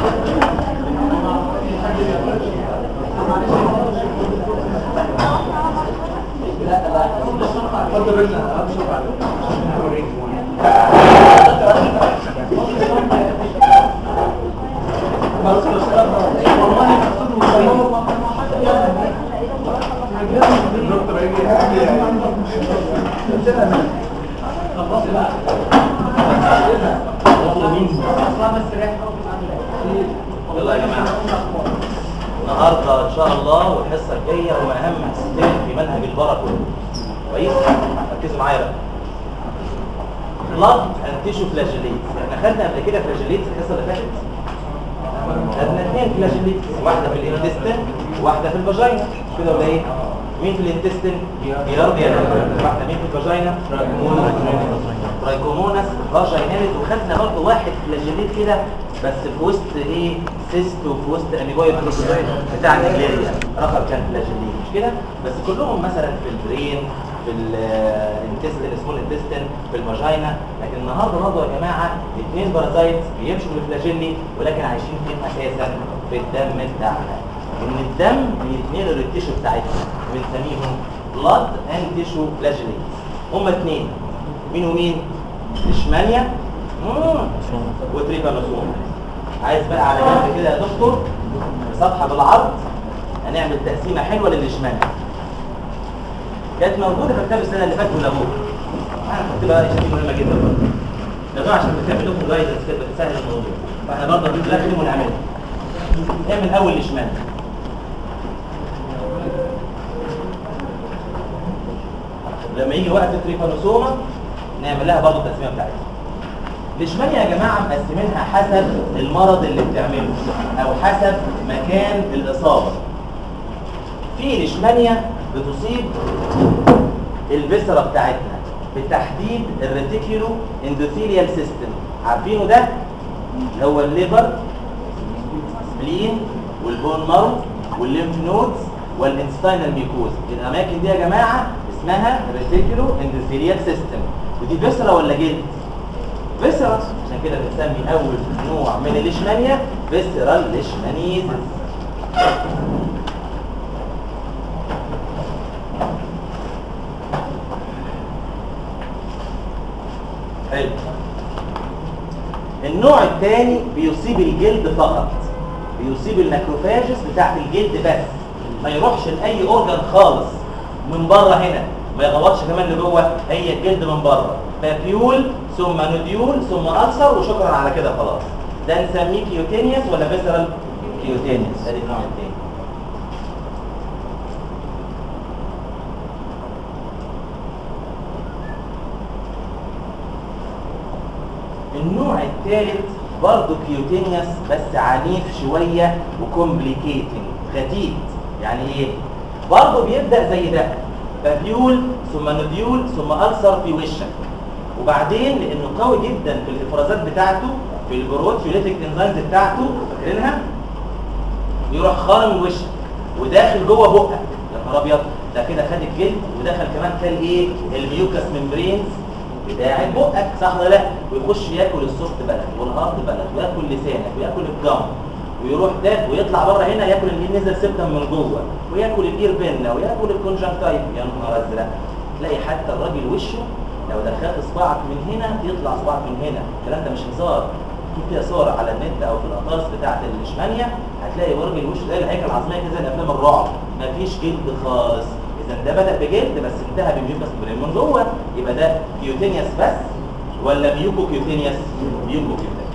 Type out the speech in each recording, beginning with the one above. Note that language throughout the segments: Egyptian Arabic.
يلا يا جماعه النهارده ان شاء الله والحصه الجايه هو اهم حصتين في منهج البرا كله كويس ركزوا معايا بقى بلاد اند تيشو فلاجيليت احنا خدنا قبل كده فلاجيليت في الحصه اللي فاتت خدنا اثنين فلاجيليت واحده في الانتستين وواحده في الفاجينا مش كده ولا ايه مين في الانتستين جيارديا واحده مين في الفاجينا ترايكوموناس فاجيناليت وخدنا برضه واحد فلاجيليت كده بس في وسط ايه سيست وفي وسط اميبويد بتاع النجليريا رقم كان فلاجيليت مش كده بس كلهم مثلا في البرين في الانتستين اسمه الانتستين في الفاجينا لكن النهارده برضه يا جماعه اثنين بارازايت بيمشوا بالفلاجيلي ولكن عايشين فين اساسا في الدم بتاعنا ان الدم بيتنقل للتيشو بتاعتنا بنسميهم بلاد اند تيشو فلاجيليت هما اثنين مين ومين ليشمانيا وتريبانوسوم عايز بقى على جنب كده يا دكتور صفحه بالعرض هنعمل تقسيمه حلوه للليشمانيا كانت موجوده في كتاب السنه اللي فاتت ولغوها انا كنت بقى شيء مهمه جدا برضه لغوها عشان بتعمل لكم جايدنس كده بتسهل الموضوع فاحنا برضه بنلغي ونعملها نعمل اول ليشمانيا لما يجي وقت التريبانوسوما نعمل لها برضه التقسيمه بتاعتها الاشمانيا يا جماعه مقسمينها حسب المرض اللي بتعمله او حسب مكان الاصابه في الاشمانيا بتصيب الفيسرا بتاعتنا بالتحديد الريتيكيولو اندوثيليال سيستم عارفينه ده هو الليفر سبلين والبون مارو والليمف نودز والانستاينال ميكوز الاماكن دي يا جماعه اسمها ريتيكولو اندوثيليال سيستم ودي فيسرا ولا جلد فيسرا عشان كده بنسمي اول نوع من الليشمانيا فيسرال ليشمانيزس حلو النوع الثاني بيصيب الجلد فقط بيصيب النكروفاجس بتاعت الجلد بس ما يروحش لاي اورجان خالص من بره هنا ما يغوطش كمان لجوه هي الجلد من بره بابيول ثم نوديول ثم ألسر وشكرا على كده خلاص ده نسميه كيوتينيوس ولا فيسرال كيوتينيوس ادي النوع الثاني النوع الثالث برضه كيوتينيوس بس عنيف شويه وكومبليكيتنج غتيت يعني ايه برضه بيبدا زي ده بابيول ثم نوديول ثم ألسر في وشك وبعدين لانه قوي جدا في الافرازات بتاعته في البروتيوليتيك انزيمز بتاعته فاكرينها يروح خارم من وشك وداخل جوه بقك يا نهار ابيض ده كده خد الجلد ودخل كمان كان ايه الميوكس ممبرينز بتاع بقك صح ولا لا ويخش ياكل السوفت بلد والهارد بلد وياكل لسانك وياكل الجم ويروح ده ويطلع بره هنا ياكل النيزل سيبتم من جوه وياكل الاير بينا وياكل الكونجنكتايف يا نهار ازرق تلاقي حتى الراجل وشه لو دخلت صباعك من هنا يطلع صباعك من هنا الكلام ده مش هزار في كده صور على النت او في الاقراص بتاعه الاشمانيا هتلاقي ورج الوش زي الهيكل العظميه كده زي افلام الرعب مفيش جلد خالص اذا ده بدا بجلد بس انتهى بميوكس برين من جوه يبقى ده كيوتينيوس بس ولا ميوكو كيوتينيوس ميوكو كيوتينيوس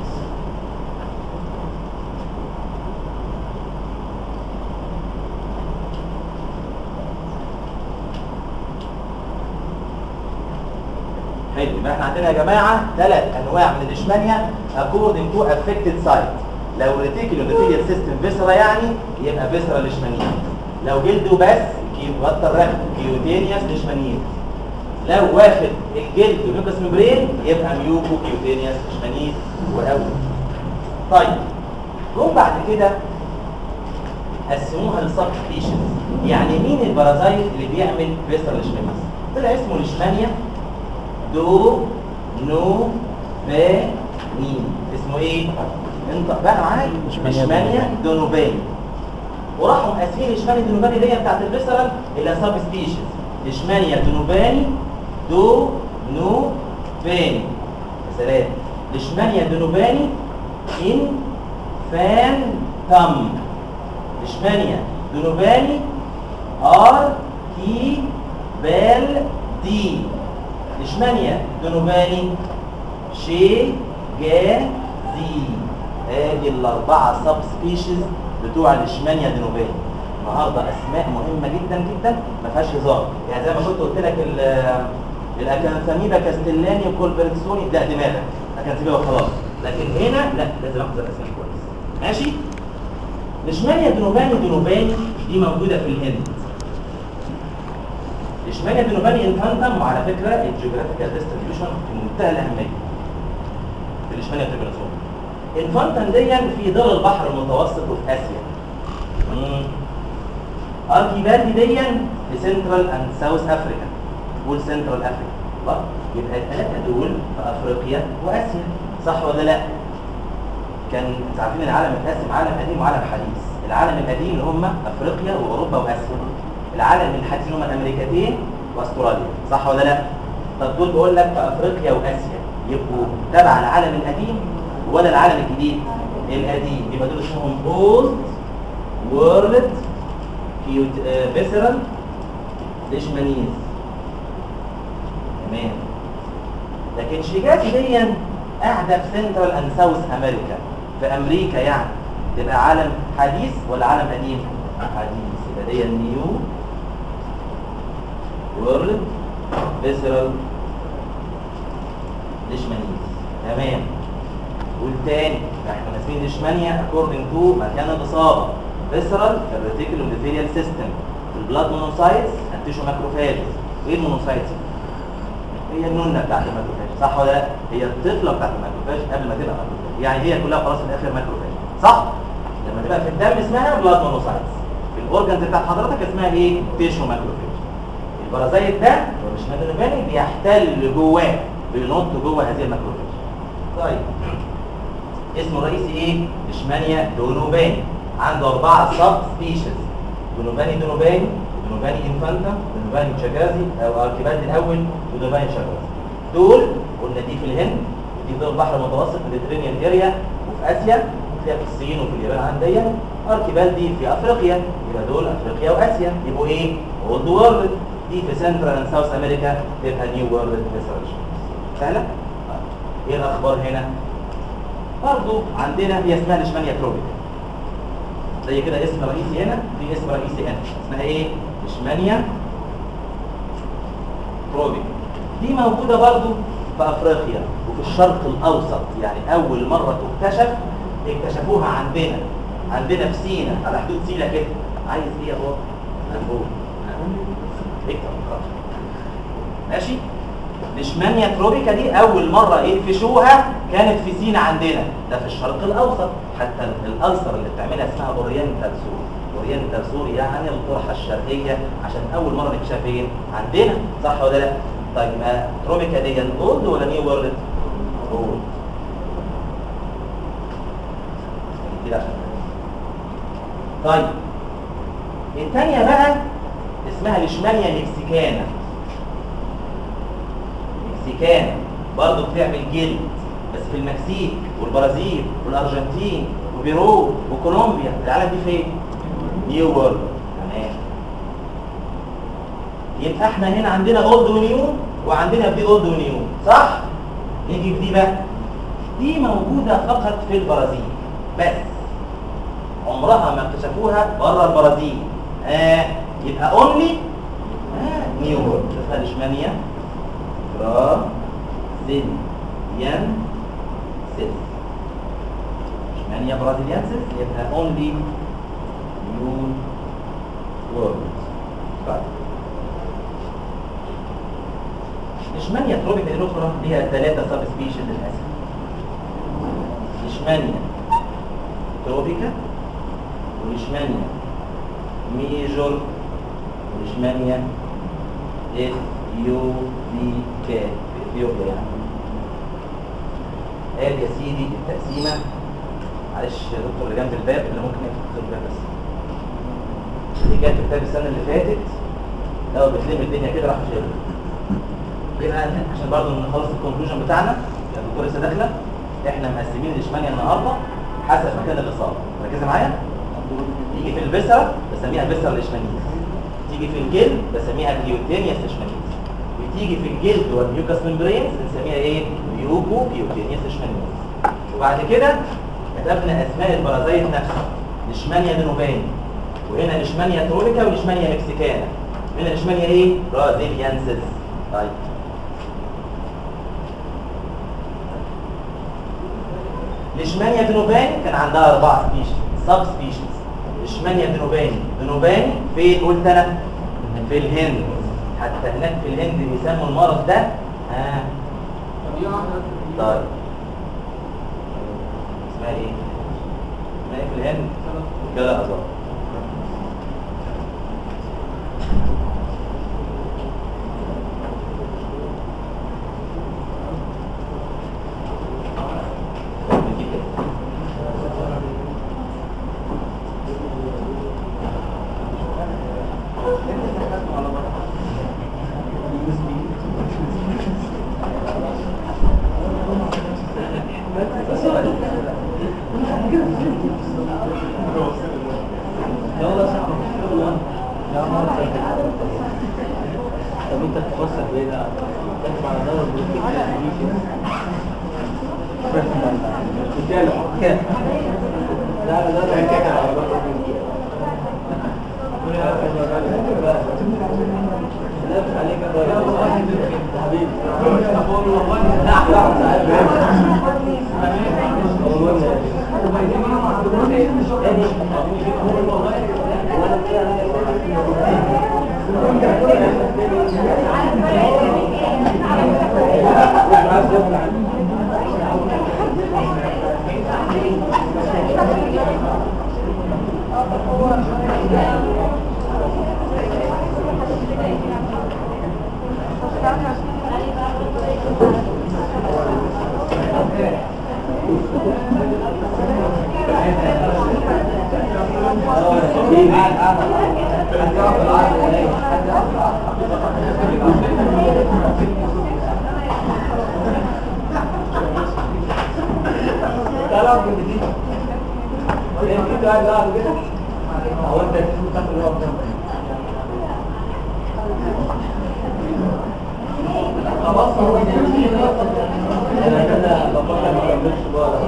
حلو يبقى احنا عندنا يا جماعه ثلاث انواع من الاشمانيا according to affected site لو ريتيكولو نتيجه سيستم فيسرا يعني يبقى فيسرا ليشمانيين لو جلده بس كيوتر رخم كيوتينيوس ليشمانيين لو واخد الجلد وميوكس ممبرين يبقى ميوكو كيوتينيوس ليشمانيين واول طيب جم بعد كده قسموها لسب سبيشيز يعني مين البارازايت اللي بيعمل فيسرا ليشمانيز طلع اسمه ليشمانيا دو نو با مين اسمه ايه انت بقى معايا إشمانيا اشمانيا دونوباني وراحوا مقاسمين اشمانيا دونوباني دي بتاعت الفيسرال الى سب سبيشيز اشمانيا دونوباني دو نو باني يا سلام الاشمانيا دونوباني ان فان تم اشمانيا دونوباني ار كي بال دي اشمانيا دونوباني شي جا زي ادي الاربعه سب سبيشيز بتوع الاشمانيا دينوباني النهارده اسماء مهمه جدا جدا ما فيهاش هزار يعني زي ما كنت قلت لك ال- الاكانثاميبا كاستلاني وكولبرتسوني لا دماغك اكانثاميبا وخلاص لكن هنا لا لازم اخد الاسماء كويس ماشي الاشمانيا دينوباني دينوباني دي موجوده في الهند الاشمانيا دينوباني انفانتم وعلى فكره الجيوغرافيكال ديستريبيوشن في منتهى الاهميه في الاشمانيا تريبنسون انفانتم دي في دول البحر المتوسط وفي اسيا مم. اركيبالدي دي في سنترال اند ساوث افريكا قول سنترال افريكا الله يبقى الثلاثه دول في افريقيا واسيا صح ولا لا كان انتوا عارفين العالم اتقسم عالم قديم وعالم حديث العالم القديم اللي هم افريقيا واوروبا واسيا العالم الحديث اللي هم الامريكتين واستراليا صح ولا لا طب دول بقول لك في افريقيا واسيا يبقوا تبع العالم القديم ولا العالم الجديد القديم يبقى دول اسمهم اولد وورلد فيسرال ليشمانيز تمام لكن شيجاتي دي قاعده في سنترال اند ساوث امريكا في امريكا يعني تبقى عالم حديث ولا عالم قديم حديث يبقى دي النيو وورلد فيسرال ليشمانيز تمام والتاني احنا ماسمين ليشمانيا اكوردنج تو مكان الاصابه فيسرال الريتيكولو اندوثيليال سيستم البلاد مونوسايتس التيشو ماكروفاجز ايه المونوسايتس هي النونه بتاعت الماكروفاج صح ولا لا هي الطفله بتاعت الماكروفاج قبل ما تبقى ماكروفاج يعني هي كلها خلاص في الاخر ماكروفاج صح لما تبقى في الدم اسمها بلاد مونوسايتس في الاورجنز بتاعت حضرتك اسمها ايه تيشو ماكروفاج البرازيت ده هو مش ماكروفاج بيحتل جواه بينط جوه هذه الماكروفاج طيب اسمه الرئيسي ايه اشمانيا دونوباني عنده اربعه سب سبيشيز دونوباني دونوباني دونوباني انفانتا دونوباني تشاجازي او اركيبالدي الاول ودونوباني تشاجازي دول قلنا دي في الهند ودي في دول البحر المتوسط ميديترينيان اريا وفي اسيا وفيها في الصين وفي اليابان عنديا اركيبالدي في افريقيا يبقى دول افريقيا واسيا يبقوا ايه اولد وورلد دي في سنترال اند ساوث امريكا تبقى نيو وورلد سهله طيب. ايه الاخبار هنا برضو عندنا هي اسمها الاشمانيا تروبيكا زي كده اسم رئيسي هنا في اسم رئيسي هنا اسمها ايه اشمانيا تروبيكا دي موجوده برضو في افريقيا وفي الشرق الاوسط يعني اول مره تكتشف اكتشفوها عندنا عندنا في سينا على حدود سينا كده عايز ايه يا بابا هنقول اكتب خلاص. ماشي الاشمانيا تروبيكا دي اول مره يقفشوها كانت في سينا عندنا ده في الشرق الاوسط حتى الالسر اللي بتعملها اسمها اورينتال سور اورينتال سور يعني القرحه الشرقيه عشان اول مره نكتشفها فين عندنا صح ولا لا طيب ما تروبيكا دي اولد ولا نيو وورلد اولد كده عشان طيب الثانيه بقى اسمها الاشمانيا مكسيكانا مكسيكان برضه بتعمل جلد بس في المكسيك والبرازيل والارجنتين وبيرو وكولومبيا العالم دي فين نيو وورلد تمام يبقى احنا هنا عندنا اولد ونيو وعندنا في اولد ونيو صح نيجي في دي بقى دي موجوده فقط في البرازيل بس عمرها ما اكتشفوها بره البرازيل آه يبقى اونلي آه نيو وورلد اسمها الاشمانيا برازيليان سيس اشمعنى برازيليان سيس يبقى اونلي نيو وورلد طيب اشمانيا تروبيكا الاخرى ليها ثلاثه سب سبيشيز للاسف اشمانيا تروبيكا والاشمانيا ميجور والاشمانيا اثيوبيكا اثيوبيا يعني قال يا سيدي التقسيمه معلش يا دكتور اللي جنب الباب اللي ممكن يفتح الباب بس اللي جت كتاب السنه اللي فاتت لو بتلم الدنيا كده راح شايلها يبقى عشان برضه نخلص الكونكلوجن بتاعنا يا دكتور لسه داخله احنا مقسمين الاشمانيا النهارده حسب مكان الاصابه ركزي معايا يجي في البسرة بسميها بسرة الاشمانيز تيجي في الجلد بسميها كيوتينياس اشمانيز بتيجي في الجلد والميوكاس ممبرينز بنسميها ايه ميوكو كيوتينياس اشمانيز وبعد كده كتبنا اسماء البرازيت نفسها ليشمانيا دينوباني وهنا ليشمانيا ترونيكا وليشمانيا مكسيكانا هنا ليشمانيا ايه برازيليانسيس طيب ليشمانيا دينوباني كان عندها اربع سبيشيز سب سبيشيز ليشمانيا دينوباني دينوباني فين قلت انا في الهند حتى هناك في الهند بيسموا المرض ده ها طيب اسمها ايه اسمها ايه في الهند كده ازار طب انت تفسر بايه ده؟ تكتب على دور لا لا لا لابس عليك حبيبي هو انت تشوف تاخد الوقت خلاص هو انا كده بفكر ما اكملش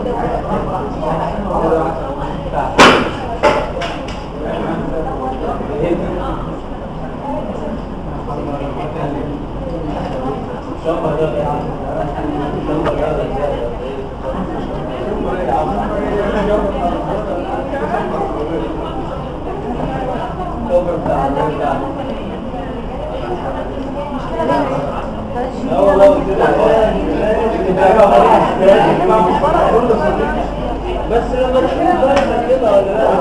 لا والله بس لما تشوف بقى كده ولا لا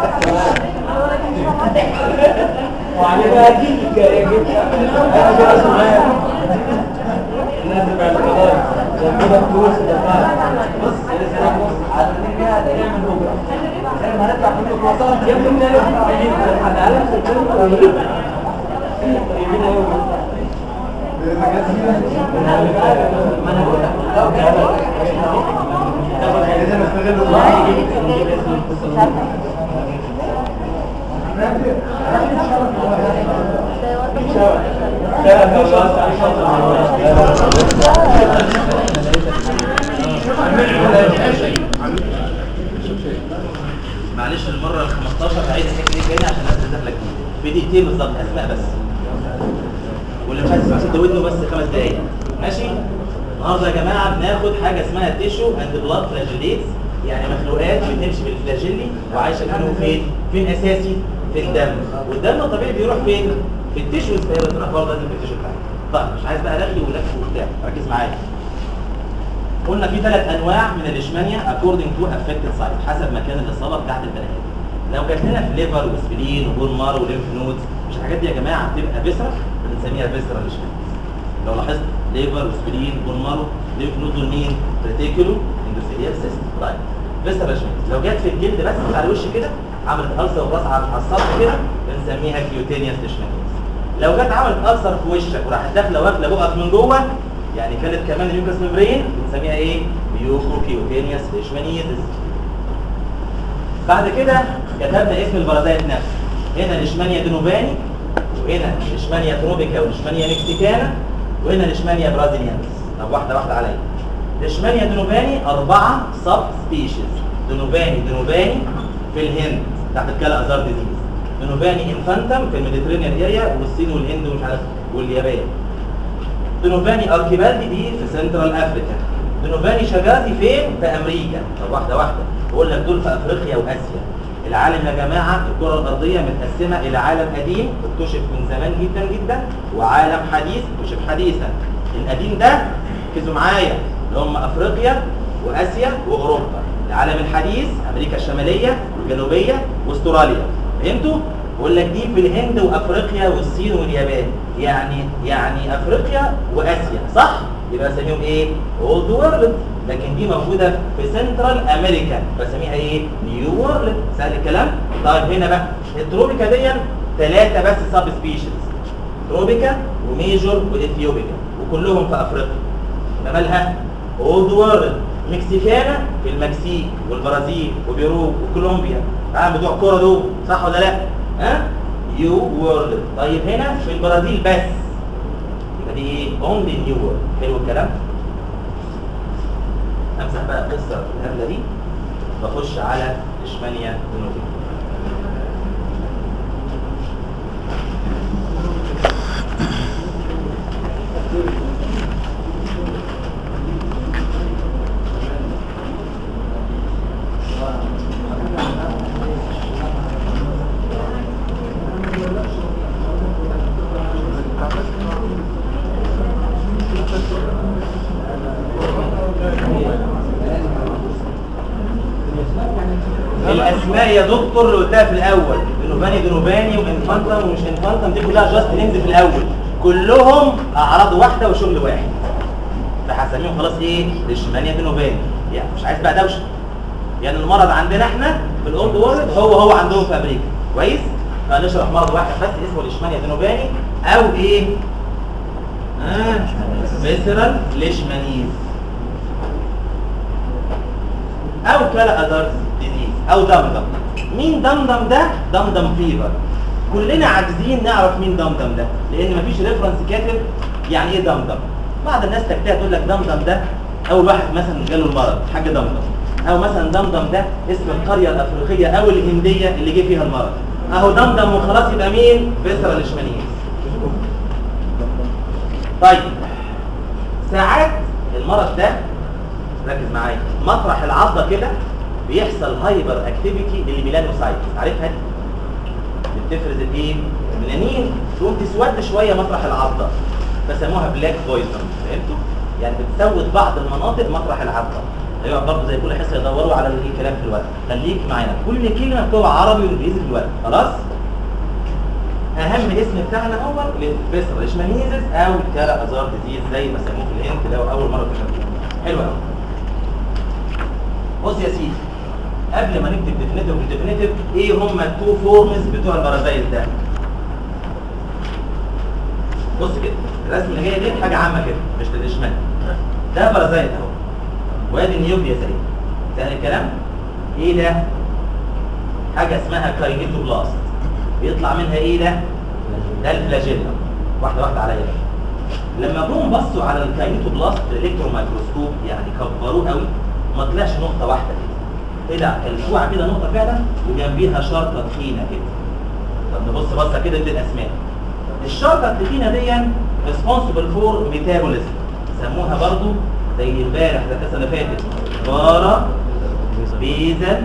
وعلي بقى اكيد يا جيت انا كده صغير الناس بقى القضايا زي كده فلوس دفعت بص لسه بص عارفين بيها نعمل بكره زي ما هنطلع في المواصلات يا ابني نلف طيبين على العالم سجلنا طيبين طيبين قوي ما انا بقول لك لو كان لازم استغل معلش المره ال 15 هعيد الحته دي تاني عشان الناس اللي داخله جديد بدقيقتين بالظبط اسماء بس واللي مش عايز يسد ودنه بس خمس دقايق ماشي النهارده يا جماعه بناخد حاجه اسمها تيشو اند بلاد فلاجيليتس يعني مخلوقات بتمشي بالفلاجيلي وعايشه منه فين؟ فين اساسي؟ في الدم والدم الطبيعي بيروح فين؟ في التيشوز فهي بتروح برضه في التيشو بتاعتها طيب مش عايز بقى رغي ولف وبتاع ركز معايا قلنا في ثلاث انواع من الاشمانيا according to affected site حسب مكان الاصابه بتاعت البني ادم لو جات لنا في ليفر وسبلين وبون مار وليمف نودز مش الحاجات دي يا جماعه بتبقى بسره بنسميها بسره الاشمانيا لو لاحظت ليفر وسبلين بون مارو ليمف نود دول مين؟ ريتيكولو اندوثيليال سيستم طيب فيسرال ليشمانيز لو جت في الجلد بس على الوش كده عملت ألسر وراس على على السطح كده بنسميها كيوتينيوس ليشمانيز لو جت عملت ألسر في وشك وراحت داخله واكله بقك من جوه يعني كانت كمان الميوكس ممبرين بنسميها ايه ميوكو كيوتينيوس ليشمانيز بعد كده كتبنا اسم البرازيت نفسه هنا ليشمانيا دينوباني وهنا ليشمانيا تروبيكا وليشمانيا مكسيكانا وهنا ليشمانيا برازيليانس طب واحده واحده عليا ليشمانيا دينوباني أربعة سب سبيشيز دينوباني دينوباني في الهند تحت الكلا ازار ديزيز دينوباني انفانتم في الميديترينيان اريا والصين والهند ومش عارف واليابان دينوباني اركيبالدي دي في سنترال افريكا دينوباني شجازي فين في امريكا طب واحده واحده بقول لك دول في افريقيا واسيا العالم يا جماعه الكره الارضيه متقسمه الى عالم قديم اكتشف من زمان جدا جدا وعالم حديث اكتشف حديثا القديم ده ركزوا معايا اللي هم افريقيا واسيا واوروبا العالم الحديث امريكا الشماليه والجنوبيه واستراليا فهمتوا بقول لك دي في الهند وافريقيا والصين واليابان يعني يعني افريقيا واسيا صح يبقى اسميهم ايه اولد وورلد لكن دي موجوده في سنترال امريكا بسميها ايه نيو وورلد سهل الكلام طيب هنا بقى التروبيكا دي ثلاثه بس سب سبيشيز تروبيكا وميجور واثيوبيكا وكلهم في افريقيا يبقى مالها اولد وورلد مكسيكانا في المكسيك والبرازيل وبيرو وكولومبيا ها بتوع الكوره دول صح ولا لا ها يو وورلد طيب هنا في البرازيل بس يبقى دي ايه اونلي نيو وورلد حلو الكلام امسح بقى القصه الهبله دي واخش على اشمانيا جنوبيا الاسماء يا دكتور اللي قلتها في الاول دنوباني دنوباني وانفانتم ومش انفانتم دي كلها جاست نيمز في الاول كلهم اعراض واحده وشغل واحد فهسميهم خلاص ايه ليشمانيا دنوباني يعني مش عايز بقى دوشه يعني المرض عندنا احنا في الاولد وورلد هو هو عندهم في امريكا كويس فنشرح مرض واحد بس اسمه ليشمانيا دنوباني او ايه اه فيسرال ليشمانيز او كلا ادرز ديزيز او دمدم مين دمدم ده دمدم فيفر كلنا عاجزين نعرف مين دمدم ده لان مفيش ريفرنس كاتب يعني ايه دمدم بعض الناس تكتب تقول لك دمدم ده اول واحد مثلا جاله المرض حاجه دمدم او مثلا دمدم ده اسم القريه الافريقيه او الهنديه اللي جه فيها المرض اهو دمدم وخلاص يبقى مين فيسرال ليشمانيز طيب ساعات المرض ده ركز معايا مطرح العضه كده بيحصل هايبر اكتيفيتي للميلانوسايت عارفها دي اللي بتفرز الايه الميلانين تقوم تسود شويه مطرح العضه فسموها بلاك بويزن فهمتوا يعني بتسود بعض المناطق مطرح العضه ايوه برضه زي كل حصه يدوروا على الكلام في الورق خليك معانا كل كلمه مكتوبه عربي وانجليزي في الورق خلاص اهم اسم بتاعنا هو الفيسرال ليشمانيزس او كالا ازار ديزيز زي ما سموه في الهند لو اول مره كنا حلو قوي بص يا سيدي قبل ما نكتب ديفينيتيف والديفينيتيف ايه هم التو فورمز بتوع البرازيل ده بص كده الرسم اللي جايه دي حاجه عامه كده مش للاشمال ده برازيل اهو وادي النيوكليوس اهي سهل الكلام ايه ده حاجه اسمها كاينيتوبلاست بيطلع منها ايه ده ده الفلاجيلا واحده واحده عليا بقى لما جم بصوا على الكاينيتوبلاست بالالكترون مايكروسكوب يعني كبروه قوي ما طلعش نقطه واحده كده طلع الكوع كده نقطه فعلا وجنبيها شرطه تخينه كده طب نبص بصه كده دي الاسماء الشرطه التخينه دي ريسبونسبل فور ميتابوليزم سموها برضو زي امبارح ده السنه اللي فاتت بارا بيزل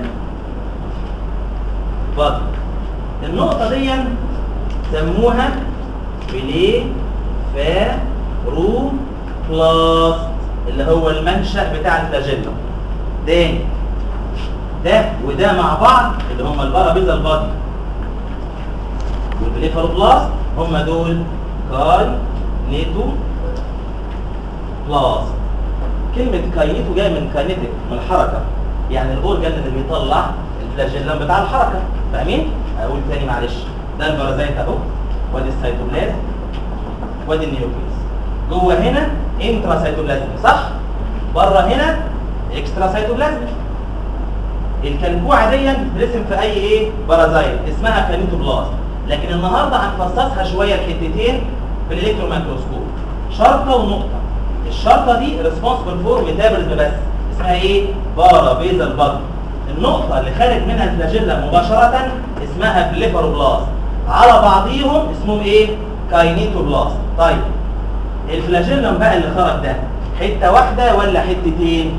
بطن النقطه دي سموها بليه فا رو بلاست اللي هو المنشأ بتاع الفلاجيلا تاني ده وده مع بعض اللي هم البارابيزال بادي والبليفاروبلاست هم دول كاي نيتو بلاست كلمة كاينيتو جاية من كاينيتك من الحركة يعني الاورجان اللي بيطلع الفلاجيلم بتاع الحركه فاهمين اقول تاني معلش ده البارازيت اهو وادي السيتوبلازم وادي النيوكليس جوه هنا انترا سيتوبلازم صح بره هنا اكسترا سيتوبلازم الكلكوعه دي بترسم في اي ايه بارازايت اسمها كانيتوبلاست لكن النهارده هنفصصها شويه لحتتين بالالكترون ميكروسكوب شرطه ونقطه الشرطه دي ريسبونسبل فور ميتابوليزم بس اسمها ايه بارا بيزل بادي النقطه اللي خارج منها الفلاجيلا مباشره اسمها بليفروبلاست على بعضيهم اسمهم ايه كاينيتوبلاست طيب الفلاجيلم بقى اللي خرج ده حته واحده ولا حتتين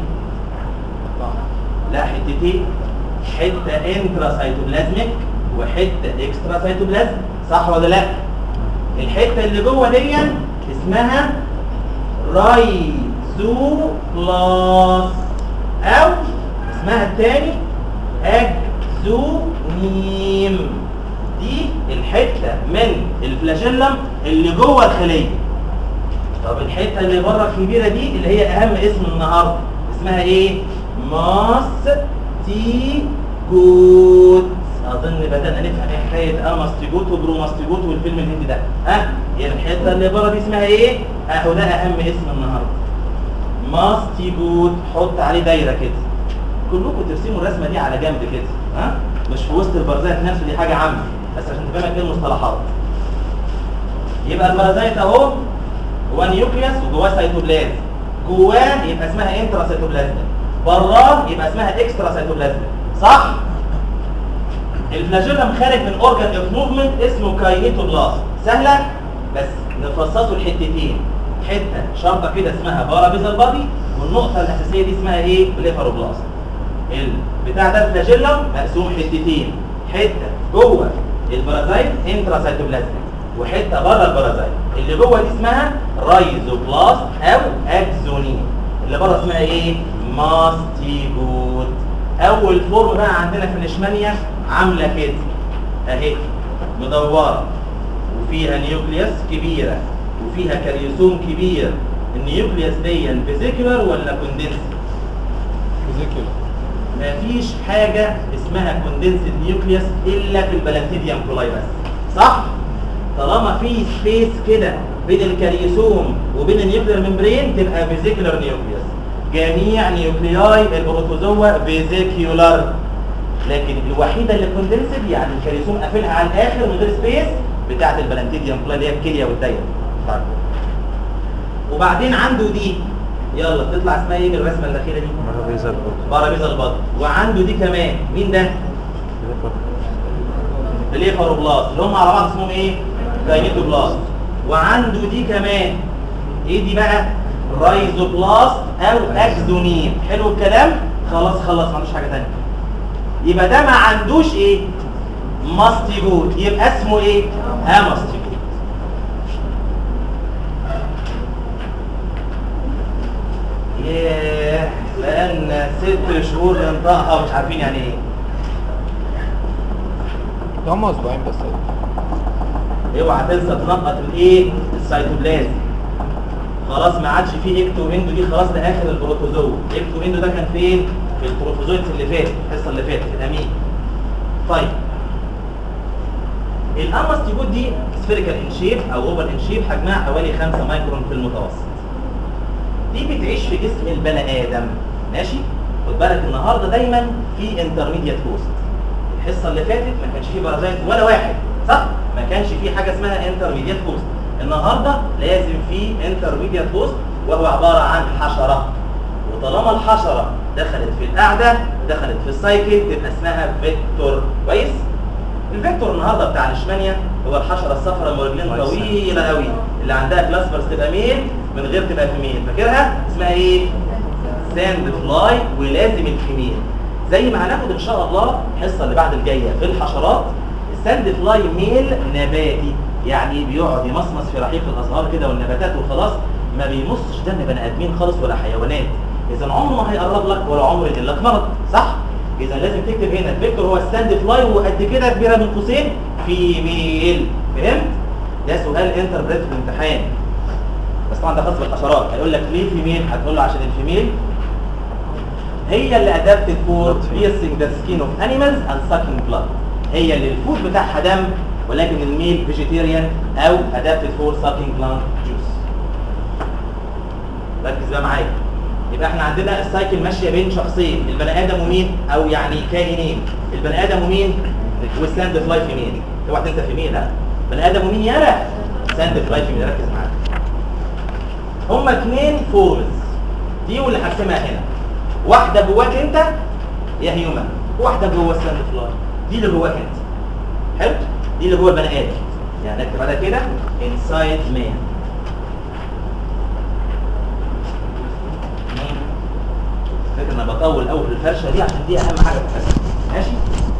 لا حتتين حته انترا سيتوبلازميك وحته اكسترا سيتوبلازم صح ولا لا الحته اللي جوه دي اسمها رايزوبلاس او اسمها الثاني اكزونيم دي الحته من الفلاجيلم اللي جوه الخليه طب الحته اللي بره الكبيره دي اللي هي اهم اسم النهارده اسمها ايه ماستيجوت اظن بدانا نفهم ايه حكايه اماستيجوت وبروماستيجوت والفيلم الهندي ده ها يعني الحته اللي بره دي اسمها ايه اهو ده اهم اسم النهارده ماستيجوت حط عليه دايره كده كلكم ترسموا الرسمه دي على جنب كده ها مش في وسط البرزات نفسه دي حاجه عامه بس عشان تفهمك ايه المصطلحات يبقى البرازيت اهو هو نيوكليوس وجواه سيتوبلازم جواه يبقى اسمها انترا سيتوبلازم براه يبقى اسمها اكسترا سيتوبلازم صح الفلاجيلم خارج من اورجان اوف موفمنت اسمه كاينيتوبلاست سهله بس نفصصه لحتتين حته شرطه كده اسمها بارابيزال بادي والنقطه الاساسيه دي اسمها ايه بليفاروبلاست البتاع ده الفلاجيلم مقسوم حتتين حته جوه البارازايت انترا سيتوبلازم وحته بره البارازايت اللي جوه دي اسمها رايزوبلاست او اكزونين اللي بره اسمها ايه ماستيجوت اول فورم بقى عندنا في الاشمانيا عامله كده اهي مدوره وفيها نيوكليوس كبيره وفيها كاريوسوم كبير النيوكليوس دي فيزيكولار ولا كوندنس فيزيكولا مفيش حاجه اسمها كوندنسد نيوكليوس الا في البلانتيديوم كولاي بس صح طالما في سبيس كده بين الكاريوسوم وبين النيوكلير ممبرين تبقى فيزيكولار نيوكليوس جميع نيوكلياي البروتوزوا فيزيكيولار لكن الوحيده اللي كوندنسد يعني الكاريوسوم قافلها على الاخر من غير سبيس بتاعه البلانتيديوم كولاي اللي هي الكليه والدايره طيب وبعدين عنده دي يلا تطلع اسمها ايه بالرسمه الاخيره دي بارابيزال بارابيزا البطن وعنده دي كمان مين ده الليفروبلاست اللي هم على بعض اسمهم ايه كاينيتوبلاست وعنده دي كمان ايه دي بقى رايزوبلاست او اكزونيم حلو الكلام خلاص خلص ما عندوش حاجه ثانيه يبقى ده ما عندوش ايه ماستيجوت يبقى اسمه ايه اماستيجوت ياه بقالنا ست شهور ننطقها ومش عارفين يعني ايه ده هم اسبوعين بس اوعى تنسى تنقط الايه السيتوبلازم خلاص ما عادش فيه اكتو اندو دي خلاص ده اخر البروتوزوا اكتو اندو ده كان فين في البروتوزويت اللي فات الحصه اللي فاتت الامين طيب الاماستيجوت دي سفيريكال ان شيب او اوفر ان شيب حجمها حوالي 5 مايكرون في المتوسط دي بتعيش في جسم البني ادم ماشي خد بالك النهارده دايما في انترميديت هوست الحصه اللي فاتت ما كانش فيه بارازايت ولا واحد صح ما كانش فيه حاجه اسمها انترميديت هوست النهارده لازم في انترميديت هوست وهو عباره عن حشره وطالما الحشره دخلت في القاعده دخلت في السايكل تبقى اسمها فيكتور كويس الفيكتور النهارده بتاع الاشمانيا هو الحشره الصفراء ام رجلين كويس. طويله قوي اللي عندها كلاسبرز تبقى ميل من غير تبقى فيميل فاكرها اسمها ايه ساند فلاي ولازم الفيميل زي ما هناخد ان شاء الله الحصه اللي بعد الجايه في الحشرات الساند فلاي ميل نباتي يعني بيقعد يمصمص في رحيق الازهار كده والنباتات وخلاص ما بيمصش دم بني ادمين خالص ولا حيوانات اذا عمره ما هيقرب لك ولا عمره يجي لك مرض صح اذا لازم تكتب هنا الفيكتور هو الساند فلاي وقد كده كبيره من قوسين فيميل فهمت ده سؤال انتربريت في الامتحان بس طبعا ده خاص بالحشرات هيقول لك ليه فيميل هتقول له عشان الفيميل هي اللي adapted for piercing the skin of animals and sucking blood هي اللي الفود بتاعها دم ولكن الميل فيجيتيريان او adapted for sucking plant juice ركز بقى معايا يبقى احنا عندنا السايكل ماشيه بين شخصين البني ادم ومين او يعني كائنين البني ادم ومين والساند فلاي فيميل اوعى تنسى فيميل ها بني ادم ومين يالا ساند فلاي فيميل ركز معايا هما اثنين فورمز دي واللي هرسمها هنا واحده جواك انت يا هيومن واحده جوه الساند فلاي دي اللي جواك انت حلو دي اللي جوه البني ادم يعني نكتب على كده انسايد مان فكرة انا بطول قوي في الفرشه دي عشان دي اهم حاجه في الفرشه ماشي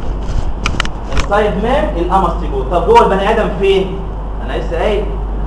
انسايد مان الاماستيجو طب جوه البني ادم فين انا لسه قايل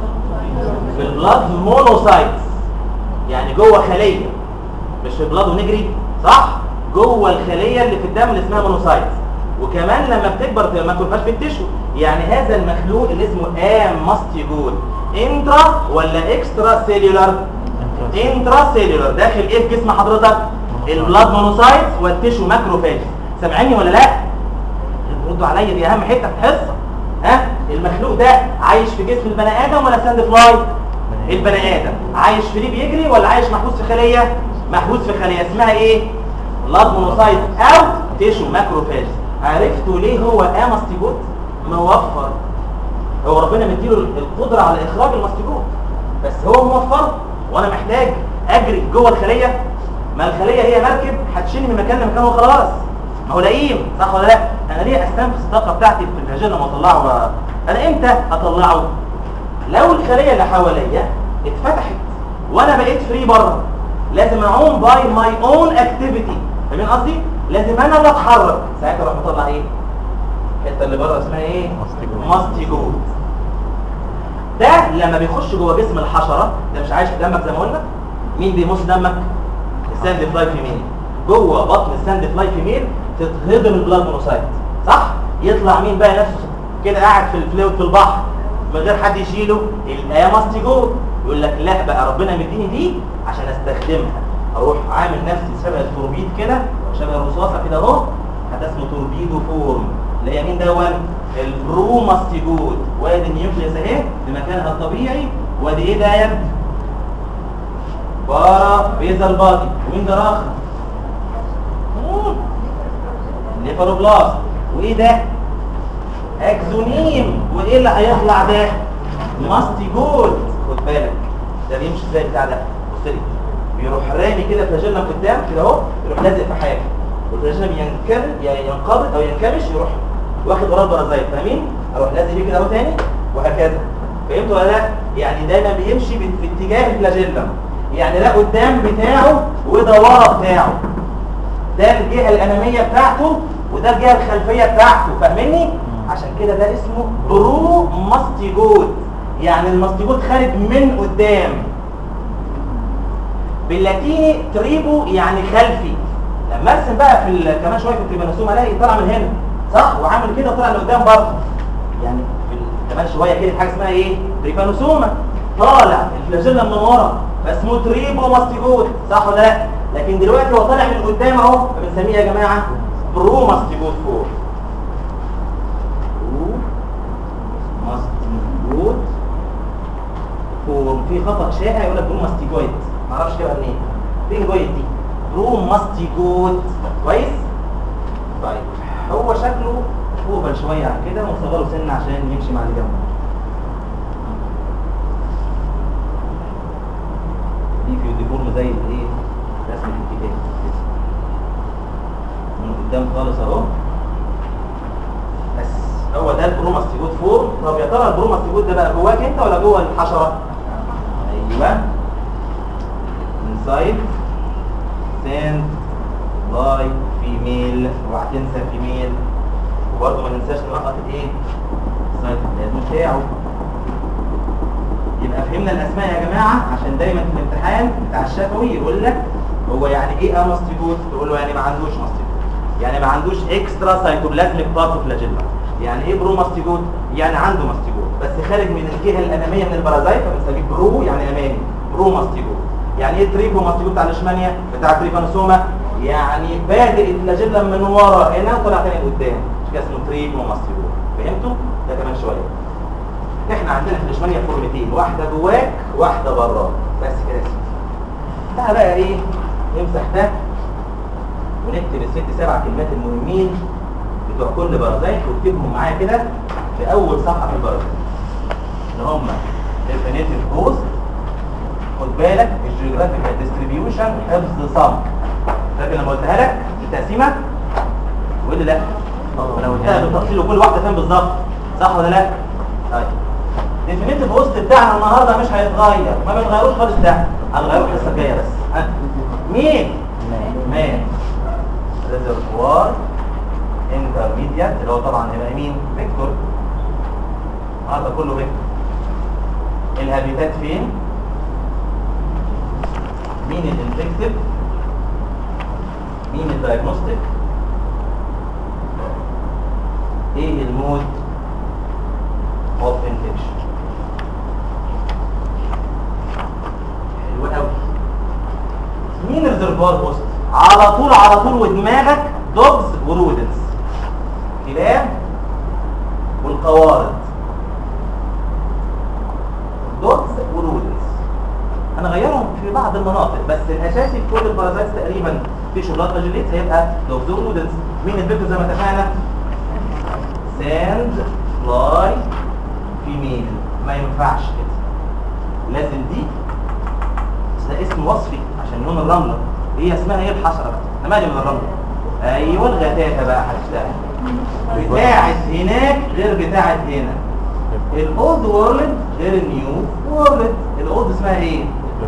في البلاد مونوسايتس يعني جوه خليه مش في البلاد ونجري صح جوه الخليه اللي في الدم اللي اسمها مونوسايتس وكمان لما بتكبر ما تكونش في التشو يعني هذا المخلوق اللي اسمه اماستيجول انترا ولا اكسترا سيلولار انترا سيلولار داخل ايه في جسم حضرتك البلاد مونوسايتس والتشو ماكروفاج سامعيني ولا لا ردوا عليا دي اهم حته في الحصه ها المخلوق ده عايش في جسم البني ادم ولا ساند فلاي البني ادم عايش في ليه بيجري ولا عايش محبوس في خليه محبوس في خليه اسمها ايه بلاد مونوسايت او تيشو ماكروفاج عرفتوا ليه هو اماستيجوت موفر هو ربنا مديله القدره على اخراج الماستيجوت بس هو موفر وانا محتاج اجري جوه الخليه ما الخليه هي مركب هتشيلني من مكان لمكان وخلاص ما هو لئيم صح ولا لا انا ليه استنفذ الطاقه بتاعتي في الفاجينا لما اطلعه انا امتى اطلعه لو الخليه اللي حواليا اتفتحت وانا بقيت فري بره لازم اعوم باي ماي اون اكتيفيتي فاهمين قصدي لازم انا اللي اتحرك ساعتها اروح مطلع ايه الحته اللي بره اسمها ايه ماستيجوت ده لما بيخش جوه جسم الحشره ده مش عايش في دمك زي ما قلنا مين بيمص دمك الساند فلاي فيميل جوه بطن الساند فلاي فيميل تتهضم البلاد مونوسايت صح يطلع مين بقى نفسه كده قاعد في الفلويد في البحر من غير حد يشيله الاماستيجوت يقول لك لا بقى ربنا مديني دي عشان استخدمها اروح عامل نفسي شبه التوربيد كده شبه الرصاصه كده اهو حتى اسمه توربيدو فورم اللي هي مين دون البروماستيجوت وادي النيوكليس اهي في مكانها الطبيعي وادي ايه ده يا ابني بارا بيزال بادي ومين ده الاخر ليفروبلاست وايه ده اكزونيم وايه اللي هيطلع ده ماستيجوت خد بالك ده بيمشي ازاي بتاع ده بص لي بيروح رامي كده فلاجيلا قدام كده اهو يروح لازق في حاجه والفلاجيلا بينكمل يعني ينقبض او ينكمش يروح واخد وراه البرازيل فاهمين اروح لازق بيه كده اهو تاني وهكذا فهمتوا ولا لا يعني دايما بيمشي في اتجاه الفلاجيلا يعني ده قدام بتاعه وده ورا بتاعه ده الجهه الاماميه بتاعته وده الجهه الخلفيه بتاعته فاهمني عشان كده ده اسمه برو ماستيجوت يعني الماستيجوت خارج من قدام باللاتيني تريبو يعني خلفي لما ارسم بقى في ال- كمان شويه في التريبانوسوم الاقي طالع من هنا صح وعامل كده طالع لقدام برضه يعني في ال- كمان شويه كده في حاجه اسمها ايه تريبانوسوما طالع الفلاجيلا من ورا فاسمه تريبو ماستيجوت صح ولا لا لكن دلوقتي هو طالع من قدام اهو فبنسميه يا جماعه برو ماستيجوت فور برو ماستيجوت فور في خطا شائع يقول لك برو ماستيجويت معرفش جابها منين فين جويت دي برو ماستيجوت كويس طيب هو شكله اوفل شويه عن كده ونصغره سن عشان يمشي مع اللي جنبه دي في ديفورم زي الايه رسمه الكتاب من قدام خالص اهو بس هو ده البروماستيجوت فورم طب يا ترى البروماستيجوت ده بقى جواك انت ولا جوه الحشره ايوه inside send by female وهتنسى female وبرضه ما ننساش نلقط الايه السايد بتاعه يبقى فهمنا الاسماء يا جماعه عشان دايما في الامتحان بتاع الشفوي يقول لك هو يعني ايه اماستيجوت تقول له يعني ما عندوش ماستيجوت يعني ما عندوش اكسترا سايتوبلازميك بارتوفلاجيلا يعني ايه برو ماستيجوت يعني عنده ماستيجوت بس خارج من الجهه الاماميه من البرازيت فبنسميه برو يعني امامي برو ماستيجوت يعني ايه تريبو ماستيجوت بتاع الاشمانيا بتاع تريبانوسوما يعني بادئ الفلاجيلا من ورا هنا وطلع تاني قدام مش كده اسمه تريب وماستيبول فهمتوا ده كمان شويه احنا عندنا في الاشمانيا فورمتين واحده جواك واحده براك بس كده يا سيدي تعالى بقى ايه نمسح ده ونكتب الست سبع كلمات المهمين بتوع كل بارازايت واكتبهم معايا كده في اول صفحه في البارازايت اللي هم definitive cause خد بالك الجيوغرافيكال ديستريبيوشن حفظ صم فاكر لما قلتها لك التقسيمه تقول لي لا انا قلتها بالتفصيل وكل واحده فين بالظبط صح ولا لا طيب ديفينيتيف هوست بتاعنا النهارده مش هيتغير ما بنغيروش خالص ده هنغيره الحصه الجايه بس ها مين مان ريزرفوار انترميديات اللي هو طبعا هيبقى مين فيكتور هذا كله فيكتور الهابيتات فين مين الانفكتيف مين الدايجنوستيك ايه المود اوف انفكشن حلو قوي مين الريزرفوار هوست على طول على طول ودماغك دوجز ورودنس كلاب والقوارض دوجز ورودنس هنغيرهم في بعض المناطق بس الاساسي في كل البارازايتس تقريبا في شغلات ماجوليت هيبقى دوجز ورودنس مين الفيكتور زي ما اتفقنا ساند فلاي فيميل ما ينفعش كده لازم دي بس ده اسم وصفي عشان لون الرمله هي اسمها ايه الحشره بقى انا مالي من الرمله ايوه الغتاتة بقى هتشتغل بتاعت هناك غير بتاعت هنا الاولد وورلد غير النيو وورلد الاولد اسمها ايه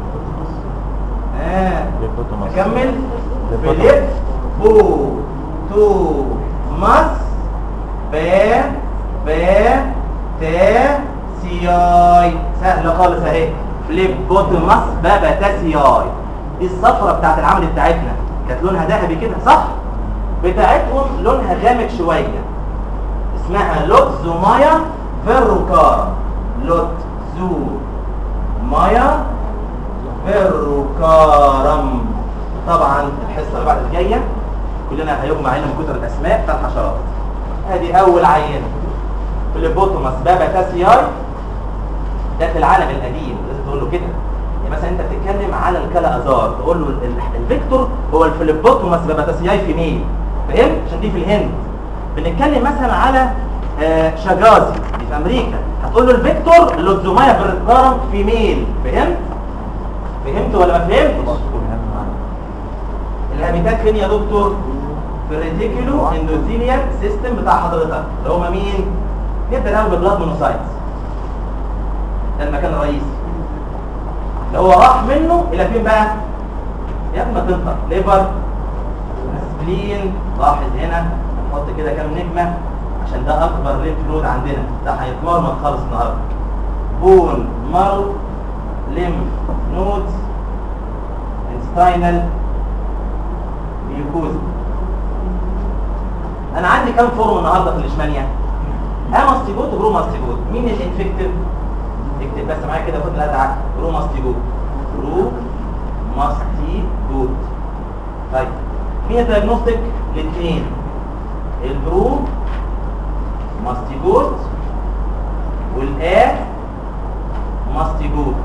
اه اكمل فيليب بو تو ماس با با تا سياي سهله خالص اهي فليب بوتوماس بابا تا سياي دي الصفرة بتاعت العمل بتاعتنا كانت لونها ذهبي كده صح بتاعتهم لونها غامق شويه اسمها لوتزومايا فيروكارم لوتزو مايا فيروكارم طبعا الحصه اللي بعد الجايه كلنا هيغمى علينا من كتر الاسماء بتاع الحشرات ادي اول عينه فليبوتوماس بابا تاسياي ده في العالم القديم لازم تقول له كده يعني مثلا انت بتتكلم على الكلا ازار تقول له ال- الفيكتور هو الفليبوتوماس بابا تاسياي في ميل فهمت عشان دي في الهند بنتكلم مثلا على آه، شجازي دي في امريكا هتقول له الفيكتور لوتزومايا فيركارم في ميل فهمت فهمت ولا ما فهمتش الهابيتات فين يا دكتور في الريتيكولو اندوثيليال سيستم بتاع حضرتك اللي هم مين نبدا الاول بالبلاد مونوسايتس ده المكان الرئيسي اللي هو راح منه الى فين بقى يا ابني ما تنطق ليفر سبلين لاحظ هنا نحط كده كام نجمه عشان ده اكبر ليمف نود عندنا ده هيتمرمط خالص النهارده بون مارو ليمف نودز انستاينال ميوكوزا انا عندي كام فورم النهارده في الاشمانيا اماستيجوت وبروماستيجوت مين الانفكتيف اكتب بس معايا كده خد الازعاج بروماستيجوت بروماستيجوت طيب مين الدايجنوستيك الاثنين البرو ماستيجوت والآ ماستيجوت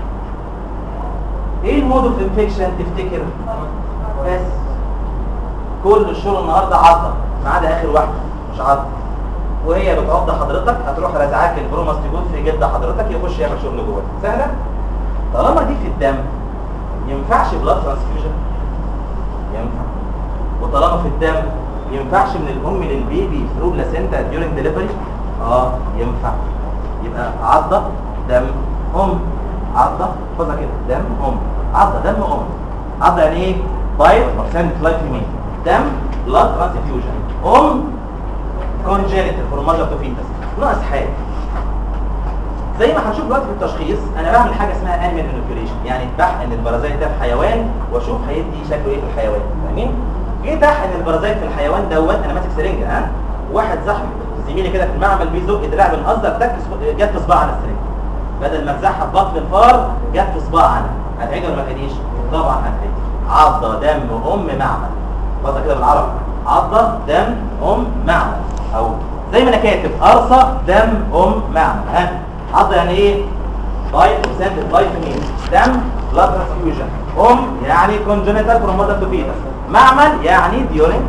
ايه المود اوف انفكشن تفتكر بس كل الشغل النهارده عضه ما عدا اخر واحده مش عضه وهي بتعض حضرتك هتروح رازعاك البروماستيجوت في جلد حضرتك يخش يعمل شغل جوه سهله طالما دي في الدم ينفعش بلاد ترانسفيوجن ينفع وطالما في الدم ينفعش من الام للبيبي ثرو بلاسينتا ديورنج ديليفري اه ينفع يبقى عضه دم ام عضه خدها كده دم ام عضه دم ام عضه يعني ايه بايت سند لايف يمين دم بلاد ترانسفيوجن ام كونجينيتال فورماجا فيتس ناقص حاجه زي ما هنشوف دلوقتي في التشخيص انا بعمل حاجه اسمها انيمال انوكيوليشن يعني بحقن البرازيت ده في حيوان واشوف هيدي شكله ايه في الحيوان فاهمين جيت احقن البرازيت في الحيوان دوت انا ماسك سرنجه ها واحد صاحبي زميلي كده في المعمل بيزق دراع بنهزر تك جت في صباع على السرنجه بدل ما تزحف بطن الفار جت في صباع انا هتعيد ولا ما تعيديش طبعا هتعيد عضه دم ام معمل بص كده بالعربي عضه دم ام معمل او زي ما انا كاتب قرصه دم ام معمل ها عضه يعني ايه لايف سنت لايف مين دم بلاد ترانسفيوجن ام يعني كونجنتال بروموتر تو فيتس معمل يعني ديورين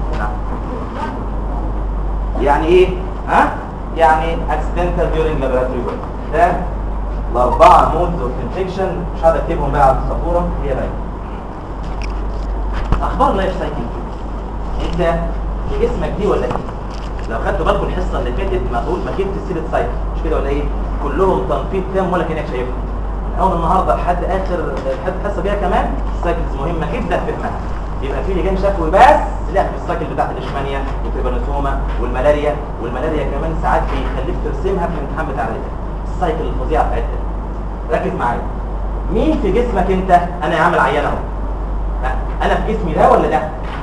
يعني ايه ها يعني اكسيدنتال ديورينج لابوراتوري ورك ده الاربعه مودز اوف انفكشن مش هقدر اكتبهم بقى على السبوره هي باينه اخبار لايف سايكل انت في جسمك دي ولا ايه لو خدتوا بالكم الحصه اللي فاتت ما اقول ما جبت سيره سايكل مش كده ولا ايه كلهم تنفيذ تام ولا كانك شايفهم من اول النهارده لحد اخر لحد الحصه الجايه كمان السايكلز مهمه جدا في فهمها يبقى في لجان شفوي بس لا في السايكل بتاعت الاشمانيا والتريبانوسوما والملاريا والملاريا كمان ساعات بيخليك ترسمها في الامتحان بتاع الرئه السايكل الفظيعه بتاعتها ركز معايا مين في جسمك انت انا عامل عيان اهو ها، انا في جسمي ده ولا ده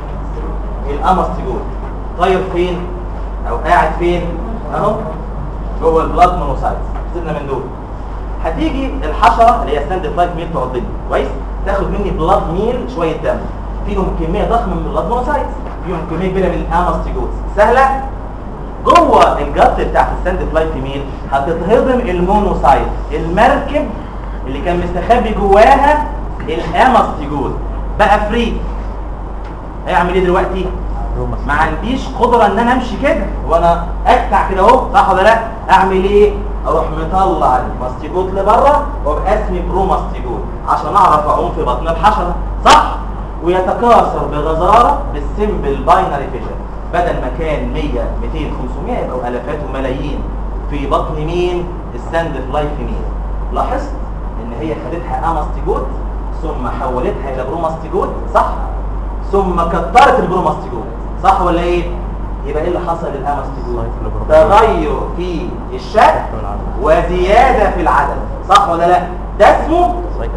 الامستيجول طاير فين او قاعد فين اهو جوه البلاد مونوسايتس سيبنا من دول هتيجي الحشره اللي هي ستاند فلايت ميل تعضني كويس تاخد مني بلاد ميل شويه دم فيهم كميه ضخمه من البلاد مونوسايتس فيهم كميه كبيره من الامستيجولز سهله جوه الجت بتاعت الستاند فلايت ميل هتتهضم المونوسايت المركب اللي كان مستخبي جواها الامستيجول بقى فري هيعمل ايه دلوقتي ما عنديش قدره ان انا امشي كده وانا اقطع كده اهو صح ولا لا اعمل ايه اروح مطلع الماستيجوت لبره وابقى اسمي بروماستيجوت عشان اعرف اعوم في بطن الحشره صح ويتكاثر بغزاره بالسمبل باينري فيجن بدل ما كان 100 200 500 يبقوا الافات وملايين في بطن مين الساند فلاي في مين لاحظت ان هي خدتها اماستيجوت ثم حولتها الى بروماستيجوت صح ثم كترت البروماستيجوت صح ولا ايه يبقى ايه اللي حصل للاماستيجوت تغير في الشكل وزياده في العدد صح ولا لا ده اسمه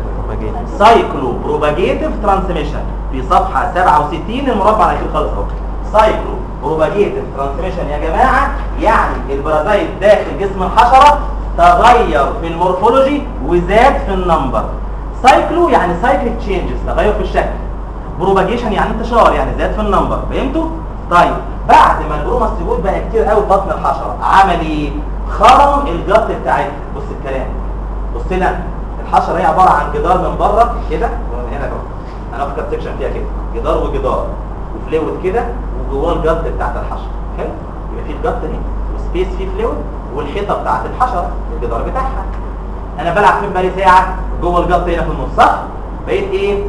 سايكلو بروباجيتيف ترانسميشن في صفحه 67 المربع الاخير خالص اهو سايكلو بروباجيتيف ترانسميشن يا جماعه يعني البرازيت داخل جسم الحشره تغير في المورفولوجي وزاد في النمبر سايكلو يعني سايكليك تشينجز تغير في الشكل بروباجيشن يعني انتشار يعني زاد في النمبر فهمتوا طيب بعد ما البروماستيجول بقى كتير قوي في بطن الحشره عمل ايه خرم الجت بتاعتها بص الكلام بص هنا الحشره هي عباره عن جدار من بره كده ومن هنا كده انا في سكشن فيها كده جدار وجدار وفلويد كده وجواه الجت بتاعت الحشره حلو يبقى في الجت هنا وسبيس فيه فلويد والحيطه بتاعت الحشره الجدار بتاعها انا بلعب فين بقالي ساعه جوه الجت هنا في النص صح بقيت ايه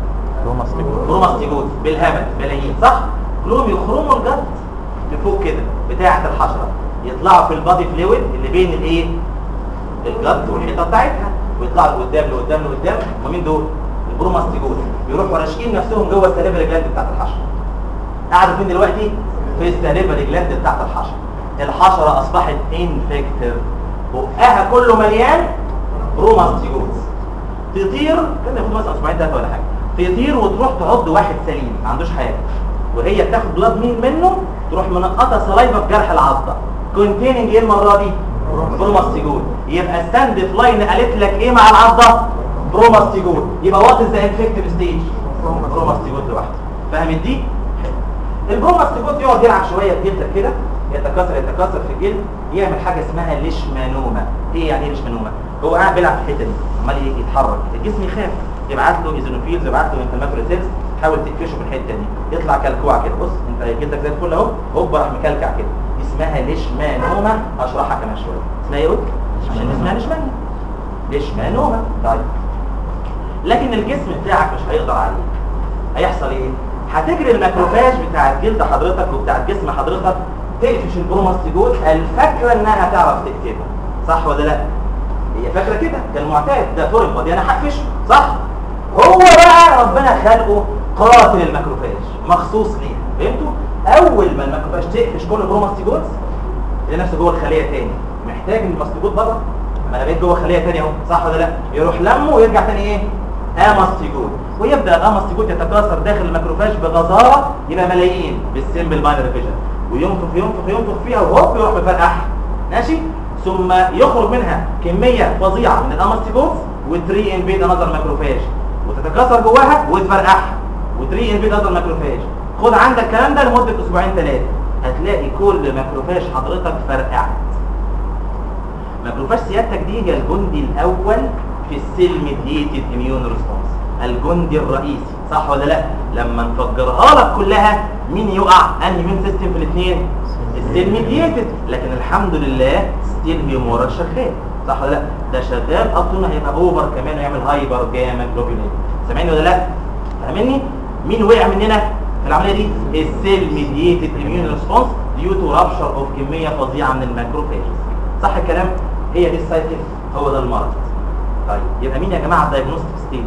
بروماستيجوت بالهبل ملايين صح كلهم يخرموا الجد لفوق كده بتاعه الحشره يطلعوا في البادي فلويد اللي بين الايه الجد والحيطه بتاعتها ويطلعوا لقدام لقدام لقدام ومين دول البروماستيجوت بيروحوا راشقين نفسهم جوه السليفري جلاند بتاعه الحشره قاعدوا فين دلوقتي في السليفري جلاند بتاعه الحشره الحشره اصبحت انفكتيف بقها كله مليان بروماستيجوت تطير كان ياخد مثلا اسبوعين ثلاثه ولا حاجه تطير وتروح تعض واحد سليم ما عندوش حاجه وهي بتاخد بلاد مين منه تروح منقطه سلايفا في جرح العضه كونتيننج ايه المره دي بروماستيجول يبقى ستاند فلاين قالت لك ايه مع العضه بروماستيجول يبقى وات از انفكتيف ستيج بروماستيجول لوحده فاهمت دي البروماستيجول يقعد يلعب شويه في جلدك كده يتكاثر يتكاثر في الجلد يعمل حاجه اسمها ليشمانوما ايه يعني ايه ليشمانوما هو قاعد بيلعب في الحته دي عمال يتحرك الجسم يخاف يبعت له ايزونوفيلز يبعت له انفلاماتوري سيلز حاول تقفشه من الحته دي يطلع كلكوع كده بص انت جلدك زي الفل اهو هوب راح مكلكع كده اسمها ليشمانوما اشرحها كمان شويه اسمها ايه قلت عشان اسمها ليشمانيا ليشمانوما طيب لكن الجسم بتاعك مش هيقدر عليه هيحصل ايه هتجري الماكروفاج بتاع الجلد حضرتك وبتاع الجسم حضرتك تقفش البروماستيجول الفكره انها تعرف تقتلها صح ولا لا هي فاكره كده ده المعتاد ده فورين بودي انا هقفشه صح هو بقى ربنا خلقه قاتل الماكروفاج مخصوص ليه فهمتوا اول ما الماكروفاج تقفش كل البروماستيجولز يلاقي نفسه جوه الخليه تاني محتاج الماستيجول بره ما انا بقيت جوه خليه تانية اهو صح ولا لا يروح لمه ويرجع تاني ايه اماستيجول ويبدا الاماستيجول يتكاثر داخل الماكروفاج بغزاره يبقى ملايين بالسيمبل باينري فيجن وينفخ ينفخ ينفخ فيها وهوب يروح مفرقعها ماشي ثم يخرج منها كميه فظيعه من الاماستيجولز وتري انفيد انذر ماكروفاج وتتكاثر جواها وتفرقعها وتري انفيد انذر ماكروفاج خد عندك الكلام ده لمده اسبوعين ثلاثه هتلاقي كل ماكروفاج حضرتك فرقعت ماكروفاج سيادتك دي هي الجندي الاول في السيل ميديتد اميون ريسبونس الجندي الرئيسي صح ولا لا لما نفجرها لك كلها مين يقع انهي مين سيستم في الاثنين السيل ميديتد لكن الحمد لله ستيل هيومورال شغال صح ولا لا ده شغال اصلا هيبقى اوفر كمان ويعمل هايبر جاما جلوبولين سامعني ولا لا فاهمني مين وقع مننا في العمليه دي السيل ميديتد اميون ريسبونس ديو تو رابشر اوف كميه فظيعه من الماكروفاجز صح الكلام هي دي السايكل هو ده المرض طيب يبقى مين يا جماعه الدايجنوستيك ستيج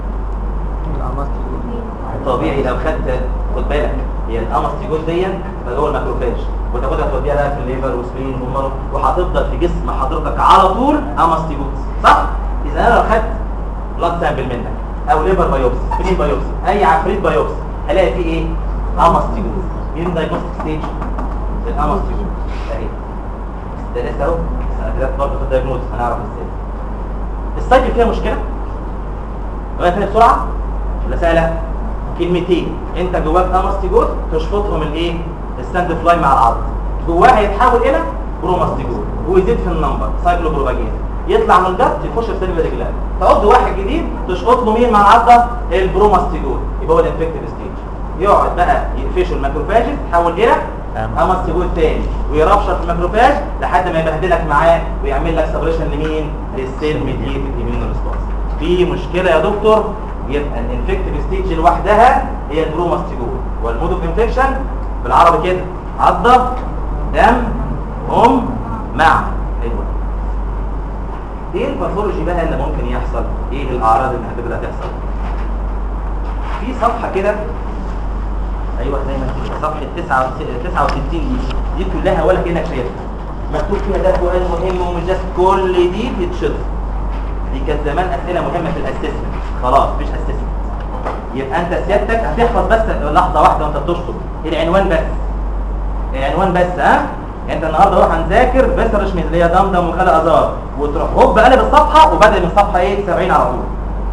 طبيعي لو خدت خد بالك هي الامستيجوز دي تبقى جوه الماكروفاج وتاخدها توديها بقى في الليفر وسبين ومرض وهتفضل في جسم حضرتك على طول امستيجوز صح اذا انا لو خدت بلاد سامبل منك او ليفر بايوبسي سبين بايوبسي اي عفريت بايوبسي هلاقي فيه ايه امستيجوز مين الدايجنوستيك ستيج الامستيجوز اهي ده لسه اهو انا كده برضه في الدايجنوز هنعرف ازاي السايكل فيها مشكله ولا تاني بسرعه ولا سهله كلمتين انت جواك امستيجول تشفطهم الايه الستاند فلاي مع العض جواه هيتحول الى بروماستيجول ويزيد في النمبر سايكلوبروباجين يطلع من الجت يخش في سيلفر جلاند تعض واحد جديد تشفط له مين مع العضه البروماستيجول يبقى هو الانفكتيف ستيج يقعد بقى يقفشوا الماكروفاجز تحول الى امستيجول تاني ويربشر في الماكروفاج لحد ما يبهدلك معاه ويعمل لك سبريشن لمين للسيل ميديتد اميون ريسبونس في مشكله يا دكتور يبقى الانفكتيف ستيج لوحدها هي البروماستيجول والمود اوف انفكشن بالعربي كده عضه دم ام مع ايوه ايه الباثولوجي بقى اللي ممكن يحصل ايه الاعراض اللي هتبدا تحصل في صفحه كده ايوه زي ما كده صفحه 69 دي دي كلها ولا كانك شايفها مكتوب فيها ده سؤال مهم ومش ده كل دي بتتشطب دي كانت زمان اسئله مهمه في الاسسمنت خلاص مفيش اسسمنت يبقى انت سيادتك هتحفظ بس لحظه واحده وانت بتشطب العنوان بس العنوان بس ها انت النهارده روح هنذاكر بس رشمي اللي هي دمدم وخالق ازار وتروح هوب قلب الصفحه وبدا من صفحه ايه 70 على طول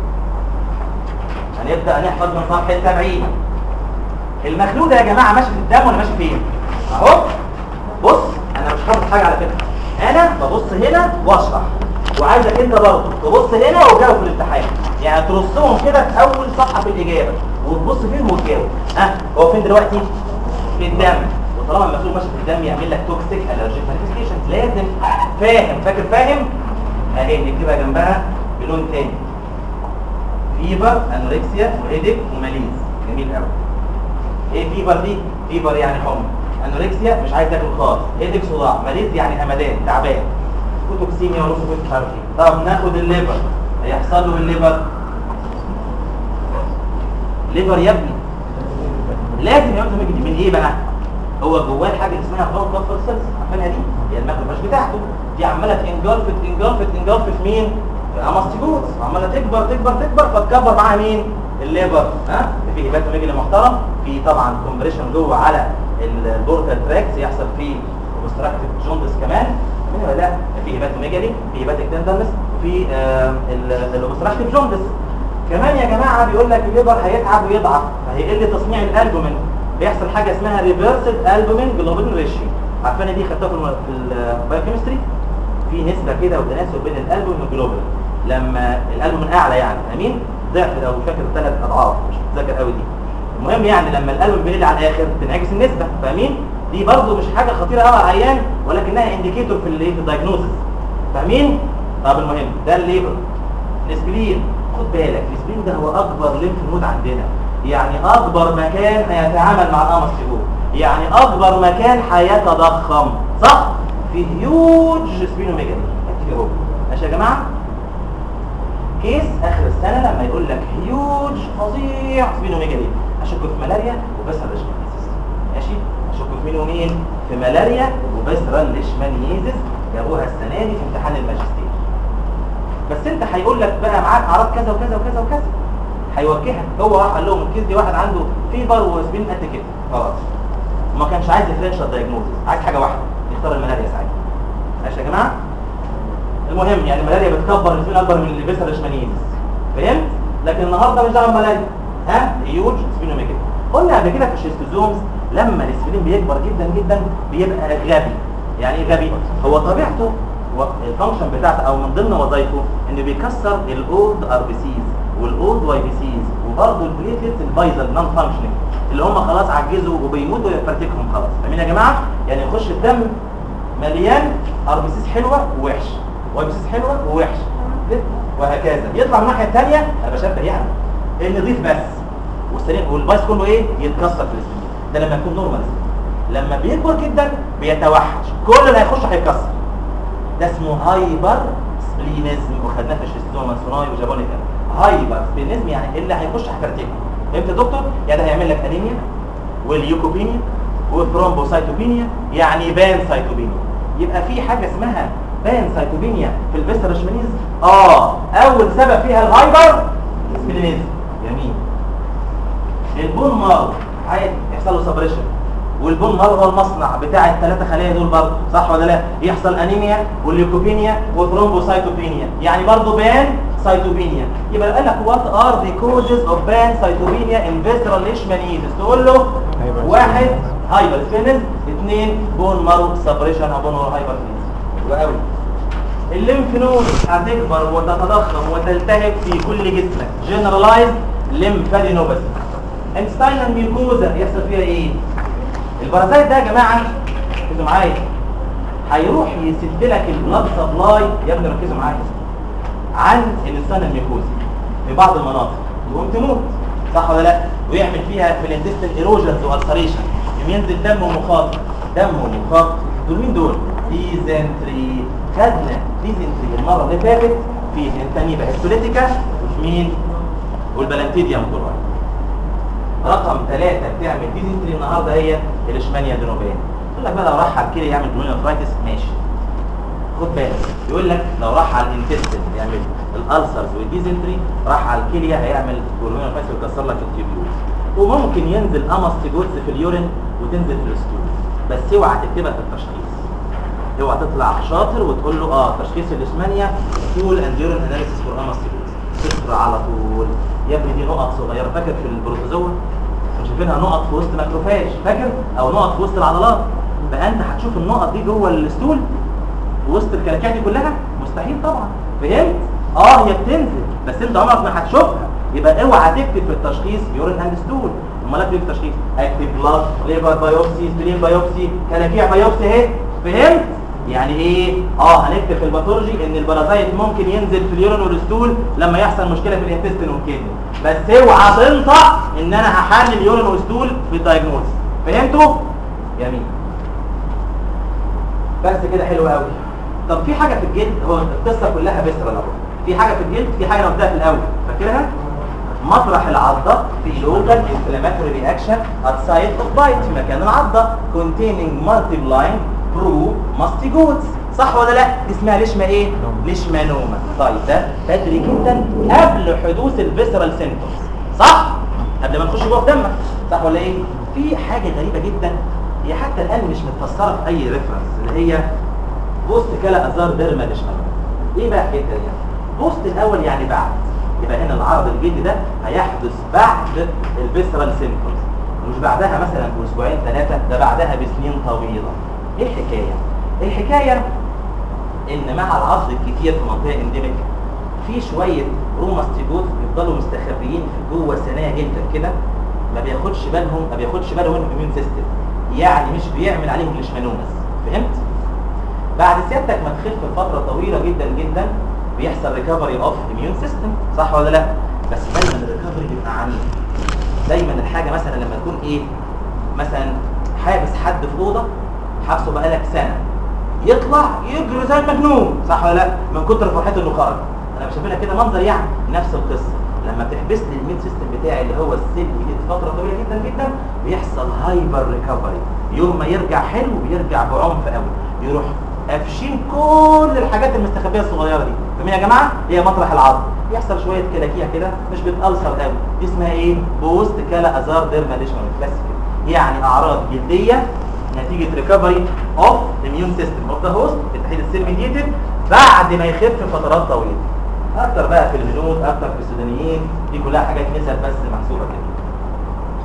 هنبدا نحفظ من صفحه 70 المخلوق ده يا جماعه ماشي في الدم ولا ماشي فين اهو بص انا مش حافظ حاجه على فكره انا ببص هنا واشرح وعايزك انت برضه تبص هنا وتجاوب في الامتحان يعني ترصهم كده في اول صفحه في الاجابه وتبص فيهم وتجاوب ها هو فين دلوقتي في الدم وطالما المخلوق ماشي في الدم يعمل لك توكسيك الرجيك مانيفستيشنز لازم فاهم فاكر فاهم اهي نكتبها جنبها بلون تاني فيبر انوركسيا وهيدك وماليز جميل قوي ايه فيبر دي فيبر يعني حمى انوركسيا مش عايز تاكل خالص هيدك صداع ماليز يعني همدان تعبان فوتوكسيميا ونص فوت مش عارف ايه طب ناخد الليفر هيحصل له الليفر ليفر يا ابني لازم يعمل من من ايه بقى هو جواه حاجه اسمها بلاد بفر سيلز عارفينها دي هي الماكروفاج بتاعته دي عماله تنجلفت تنجلفت تنجلفت في مين في اماستيجوز وعماله تكبر تكبر تكبر فتكبر معاها مين الليفر ها في هيباتوميجالي محترم في طبعا كومبريشن جوه على البورتال تراكس يحصل فيه اوبستراكتيف جوندس كمان من ولا لا في هيباتوميجالي في هيباتيك دندرنس وفي الاوبستراكتيف جوندس كمان يا جماعه بيقول لك الليفر هيتعب ويضعف فهيقل تصنيع الالبومين بيحصل حاجه اسمها ريفرسد البومين جلوبين ريشيو عارفين دي خدتها في البايوكيمستري في نسبه كده وتناسب بين الالبومين والجلوبين لما الالبومين اعلى يعني امين ضعف لو فاكر ثلاث اضعاف مش متذكر قوي دي المهم يعني لما الالبومين بيقل على الاخر بتنعكس النسبه فاهمين دي برضو مش حاجه خطيره قوي على العيان ولكنها انديكيتور في الايه في الدايجنوستس فاهمين طب المهم ده الليفر الاسبلين خد بالك الاسبلين ده هو اكبر ليمف نود عندنا يعني اكبر مكان هيتعامل مع الامستيجول يعني اكبر مكان هيتضخم صح في هيوج سبينوميجالي اكتب اهو ماشي يا جماعه كيس اخر السنه لما يقول لك هيوج فظيع سبينوميجالي اشك في ملاريا وبسرة ليشمانيزيس ماشي اشك في مين ومين في ملاريا وبسرة ليشمانيزيس جابوها السنه دي في امتحان الماجستير بس انت هيقول لك بقى معاك اعراض كذا وكذا وكذا وكذا هيوجهك هو راح قال لهم الكيس دي واحد عنده فيبر وسبين قد كده خلاص وما كانش عايز ديفرنشال دايجنوزس عايز حاجه واحده يختار الملاريا ساعتها ماشي يا جماعه المهم يعني الملاريا بتكبر السبين اكبر من اللي بيسر ليشمانيزيس فهمت لكن النهارده مش دعوه بملاريا ها هيوج سبينوميجالي قلنا قبل كده في الشيستوزومز لما الاسبرين بيكبر جدا جدا بيبقى غبي يعني ايه غبي هو طبيعته و- الفانكشن بتاعته او من ضمن وظائفه انه بيكسر الاولد ار بي سيز والاولد واي بي سيز وبرضه البليتلت البايظه النون فانكشننج اللي هم خلاص عجزوا وبيموتوا يفرتكهم خلاص فاهمين يا جماعه يعني يخش الدم مليان ار بي سيز حلوه ووحش واي بي سيز حلوه ووحش وهكذا يطلع من الناحيه الثانيه انا بشبه يعني النظيف بس والسليم والبايظ كله ايه يتكسر في الاسبرين ده لما يكون نورمال لما بيكبر جدا بيتوحش كل اللي هيخش هيتكسر ده اسمه هايبر سبلينيزم وخدناه في الشيستوما سوناي وجابوني كده هايبر سبلينيزم يعني اللي هيخش هيفرتكه فهمت يا دكتور يعني ده هيعمل لك انيميا واليوكوبينيا والثرومبوسايتوبينيا يعني بان سايتوبينيا يبقى في حاجه اسمها بان سايتوبينيا في الفيسرال شمانيز اه اول سبب فيها الهايبر سبلينيزم جميل البون مارو عادي يحصل له سبريشن والبون مارو هو المصنع بتاع الثلاثه خلايا دول برضه صح ولا لا يحصل انيميا والليوكوبينيا وثرومبوسايتوبينيا يعني برضه بان سايتوبينيا يبقى قال لك وات ار ذا كوزز اوف بان سايتوبينيا ان فيسرال ليشمانيزس تقول له Hyper واحد هايبر سبينز اثنين بون مارو سبريشن او بون مارو هايبر سبينز قوي الليمف نود هتكبر وتتضخم وتلتهب في كل جسمك جنرالايز ليمفادينوباثي انستاينال ميوكوزا يحصل فيها ايه البارازايت ده يا جماعه ركزوا معايا هيروح يسد لك البلاد سبلاي يا ابني ركزوا معايا عن الانسان ميوكوزا في بعض المناطق يقوم تموت صح ولا لا ويعمل فيها في الانتستين ايروجنز والسريشن ينزل دم ومخاط دم ومخاط دول مين دول ديزنتري خدنا ديزنتري المره اللي فاتت في التانيبا هيستوليتيكا وفي مين والبلانتيديوم كلها رقم ثلاثة بتعمل ديزنتري النهارده هي الاشمانيا دينوبان يقول لك بقى لو راح على الكلى يعمل جلونيوفرايتس ماشي خد بالك يقول لك لو راح على الانتستين يعمل الالسرز والديزنتري راح على الكليه هيعمل جلونيوفرايتس ويكسر لك التيبيول وممكن ينزل اماستيجوتس في اليورين وتنزل في الستول بس اوعى تكتبها في التشخيص اوعى تطلع شاطر وتقول له اه تشخيص الاشمانيا ستول اند يورين اناليسيس فور اماستيجوتس صفر على طول يا ابني دي نقط صغيره فاكر في البروتوزوا كنا شايفينها نقط في وسط ماكروفاج فاكر او نقط في وسط العضلات بقى انت هتشوف النقط دي جوه الستول في وسط الكلاكيع دي كلها مستحيل طبعا فهمت اه هي بتنزل بس انت عمرك ما هتشوفها يبقى اوعى تكتب في التشخيص يورين اند ستول امال اكتب في التشخيص اكتب بلاد ليفر بايوبسي سبلين بايوبسي كلاكيع بايوبسي اهي فهمت يعني ايه اه هنكتب في الباثولوجي ان البارازايت ممكن ينزل في اليورين والستول لما يحصل مشكله في الانتستين والكدني بس اوعى تنطق ان انا هحلل يورين وستول في الدايجنوز فهمتوا جميل بس كده حلو قوي طب في حاجه في الجلد هو القصه كلها بسرة اهو في حاجه في الجلد في حاجه نبداها في الاول فاكرها مطرح العضة في local inflammatory reaction at site of bite في مكان العضة containing multiplying pro mastigotes صح ولا لا؟ دي اسمها ليشما ايه؟ ليشمانوما طيب ده بدري جدا قبل حدوث الفيسرال سيمتومز صح؟ قبل ما نخش جوه في دمك صح ولا ايه؟ في حاجة غريبة جدا هي حتى الآن مش متفسرة في أي ريفرنس اللي هي بوست كلا أزار ديرما ليشمانوما ايه بقى الحكاية دي؟ بوست الأول يعني بعد يبقى هنا العرض الجلدي ده هيحدث بعد الفيسرال سيمتومز مش بعدها مثلا باسبوعين ثلاثه ده بعدها بسنين طويله ايه الحكايه الحكايه ان مع العض الكتير في منطقه انديميك في شويه روماستيجوت بيفضلوا مستخبيين في جوه ثنايا جلدك كده ما بياخدش بالهم ما بياخدش باله منهم الاميون سيستم يعني مش بيعمل عليهم ليشمانومس فهمت بعد سيادتك ما تخف فتره طويله جدا جدا بيحصل ريكفري اوف اميون سيستم صح ولا لا بس دايما الريكفري بيبقى عنيف دايما الحاجه مثلا لما تكون ايه مثلا حابس حد في اوضه حابسه بقالك سنه يطلع يجري زي المجنون صح ولا لا من كتر فرحته انه خرج انا مش شايفها كده منظر يعني نفس القصه لما بتحبس لي المين سيستم بتاعي اللي هو السيل دي فتره طويله جدا جدا بيحصل هايبر ريكفري يوم ما يرجع حلو بيرجع بعنف قوي يروح قافشين كل الحاجات المستخبيه الصغيره دي فاهمين يا جماعه هي مطرح العظم بيحصل شويه كلاكيع كده مش بتألسر قوي دي اسمها ايه بوست كلا ازار ديرماليشن بس كده يعني اعراض جلديه نتيجه ريكفري اوف اميون سيستم اوف ذا هوست التحليل السيل ميديتد بعد ما يخف فترات طويله اكتر بقى في الهنود اكتر في السودانيين دي كلها حاجات نسب بس محسوبه كده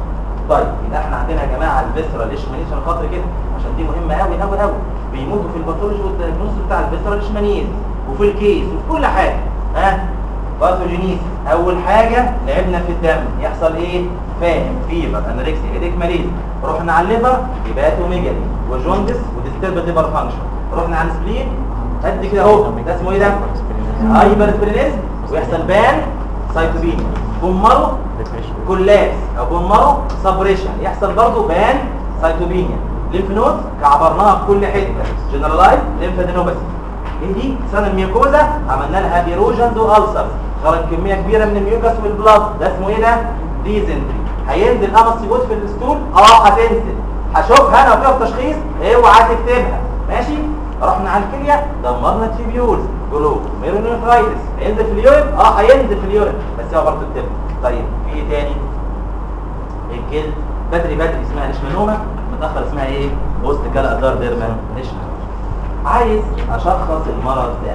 طيب يبقى احنا عندنا يا جماعه الفيسرال ليشمانيز عشان خاطر كده عشان دي مهمه قوي قوي قوي بيموتوا في الباثولوجي والدياجنوز بتاع الفيسرال ليشمانيز وفي الكيس وفي كل حاجه ها باثوجينيز اول حاجه لعبنا في الدم يحصل ايه فاهم فيبر انوركسيا هيديك ماليز رحنا على الليفر هيباتوميجالي وجوندس وديستربد ليفر فانكشن رحنا على السبلين قد كده اهو ده اسمه ايه ده هايبر سبلينيزم ويحصل بان سايتوبينيا بومرو كولابس او بومرو سبريشن يحصل برضه بان سايتوبينيا ليمف نود كعبرناها في كل حته جنرالايز ليمفادينوباثي ايه دي سنة الميوكوزا عملنا لها بيروجنز والسرز خرج كميه كبيره من الميوكس والبلاد ده اسمه ايه ده ديزنتري هينزل امس يبوت في الستول اه هتنزل هشوفها انا وفيها التشخيص اوعى تكتبها ماشي رحنا على الكليه دمرنا التيبيولز جلو ميرونيفرايتس هينزل في اليورين اه هينزل في اليورين بس هو برضه التب طيب في ايه تاني الجلد بدري بدري اسمها ليشمانوما متاخر اسمها ايه بوست كلا ادار ديرمان ليشمان عايز اشخص المرض ده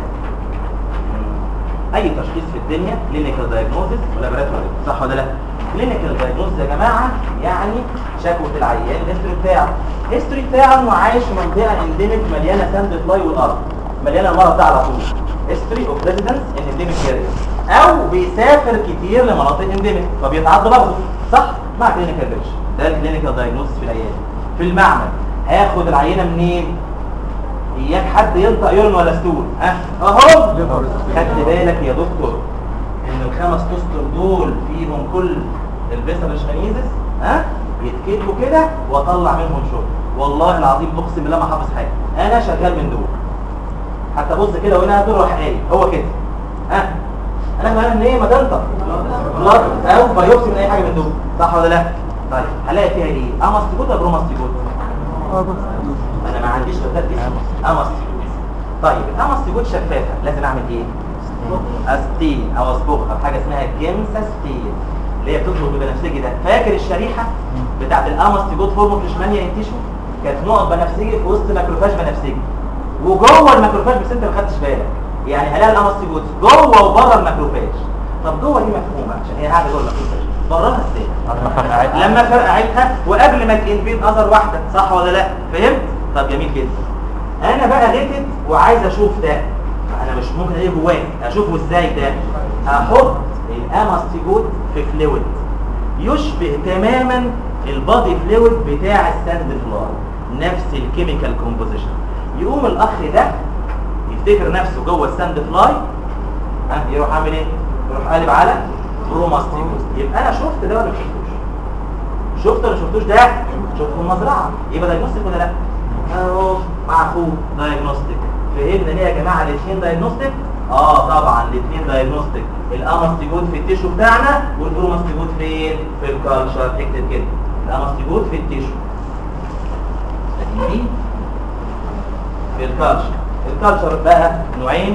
مم. اي تشخيص في الدنيا كلينيكال دايجنوزس ولابراتوري صح ولا لا كلينيكال دايجنوزس يا جماعه يعني شكوى العيان الهيستوري بتاعه الهيستوري بتاعه انه عايش في منطقه انديميك مليانه ساند فلاي والارض مليانه المرض ده على طول هيستوري اوف ريزيدنس ان انديميك اريا او بيسافر كتير لمناطق انديميك فبيتعدى برضه صح مع كلينيكال بيرش ده الكلينيكال دايجنوزس في العيان في المعمل هاخد العينه منين اياك حد ينطق يورين ولا ستول ها اهو خدت بالك يا دكتور ان الخمس اسطر دول فيهم كل البيسر الشمانيزس ها بيتكتبوا كده واطلع منهم شغل والله العظيم اقسم بالله ما حافظ حاجه انا شغال من دول حتى بص كده وهنا تروح ايه هو كده ها انا فاهم ان ايه ما تنطق بلاد او بايوبسي من اي حاجه من دول صح ولا لا طيب هلاقي فيها ايه اماستيكوت ولا بروماستيكوت انا ما عنديش غدات جسم اماستيكوت طيب الاماستيكوت شفافه لازم اعمل ايه استين او اصبغها بحاجه اسمها جيمساستين اللي هي بتطلب ببنفسجي ده فاكر الشريحه بتاعت الاماستيكوت فورمو فليشمانيا انتيشو كانت نقط بنفسجي في وسط ماكروفاج بنفسجي وجوه الماكروفاج بس انت ما خدتش بالك يعني هلاقي الاماستيكوت جوه وبره الماكروفاج طب جوه دي مفهومه عشان هي قاعده جوه الماكروفاج براها ازاي لما فرقعتها وقبل ما تنفيد اثر واحده صح ولا لا فهمت طب جميل جدا انا بقى غتت وعايز اشوف ده انا مش ممكن الاقيه جوايا اشوفه ازاي ده احط الاماستيجوت في فلويد يشبه تماما البادي فلويد بتاع الساند فلاي نفس الكيميكال كومبوزيشن يقوم الاخ ده يفتكر نفسه جوه الساند فلاي ها يروح عامل ايه يروح قالب على بروماستيجوت يبقى انا شفت ده ولا ما شفتوش شفت ولا شفتوش ده شفته في المزرعه يبقى دايجنوستيك ولا لا اهو مع اخوه دايجنوستيك فهمنا ليه يا جماعه الاثنين دايجنوستيك اه طبعا الاثنين دايجنوستيك الاماستيجوت في التيشو بتاعنا والبروماستيجوت فين في الكالشر اكتب كده الاماستيجوت في التيشو لكن دي في الكالشر الكالشر بقى نوعين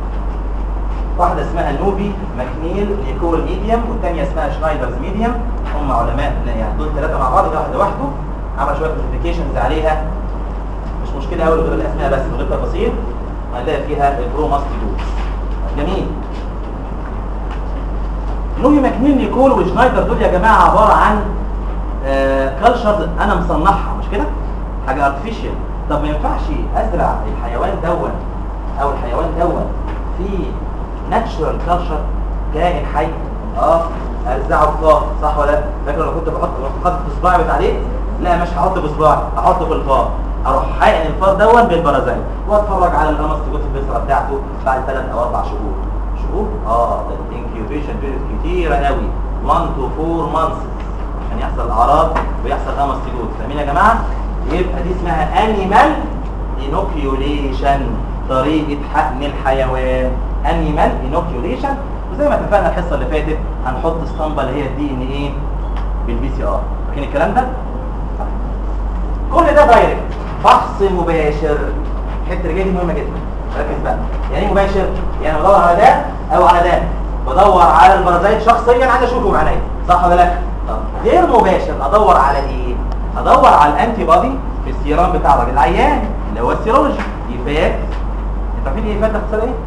واحدة اسمها نوبي ماكنيل نيكول ميديوم والثانية اسمها شنايدرز ميديوم هم علماء يعني دول ثلاثة مع بعض واحد لوحده عمل شوية كلاسيفيكيشنز عليها مش مشكلة قوي غير الاسماء بس من غير تفاصيل هنلاقي فيها البروماستيدوز جميل نوبي ماكنيل نيكول وشنايدر دول يا جماعة عبارة عن كالشرز انا مصنعها مش كده؟ حاجة ارتفيشال طب ما ينفعش ازرع الحيوان دون او الحيوان دون في ناتشورال كالتشر كائن حي اه ارزعه في فار صح ولا لا فاكر لو كنت بحط حاطط صباعي عليه لا مش هحط بصباعي هحطه في الفار اروح حقن الفار دون بالبرازيل واتفرج على الاماستيجوت البذره بتاعته بعد ثلاث او اربع شهور شهور اه ده الانكيوبيشن بيريد كتيره قوي 1 تو 4 مانثs عشان يحصل اعراض ويحصل اماستيجوت فاهمين يا جماعه يبقى دي اسمها انيمال انوكيوليشن طريقه حقن الحيوان انيمال انوكيوليشن وزي ما اتفقنا الحصه اللي فاتت هنحط اسطمبه اللي هي الدي ان ايه بالبي سي ار فاكرين الكلام ده كل ده دايركت فحص مباشر الحته اللي جايه دي مهمه جدا ركز بقى يعني ايه مباشر يعني بدور على ده او على ده بدور على البرازيت شخصيا عايز اشوفه بعينيا صح ولا لا طب غير مباشر ادور على ايه ادور على الانتي بودي في السيرام بتاع الراجل العيان اللي هو السيرولوجي ايفات انت عارفين ايه ايفات ده اختصار ايه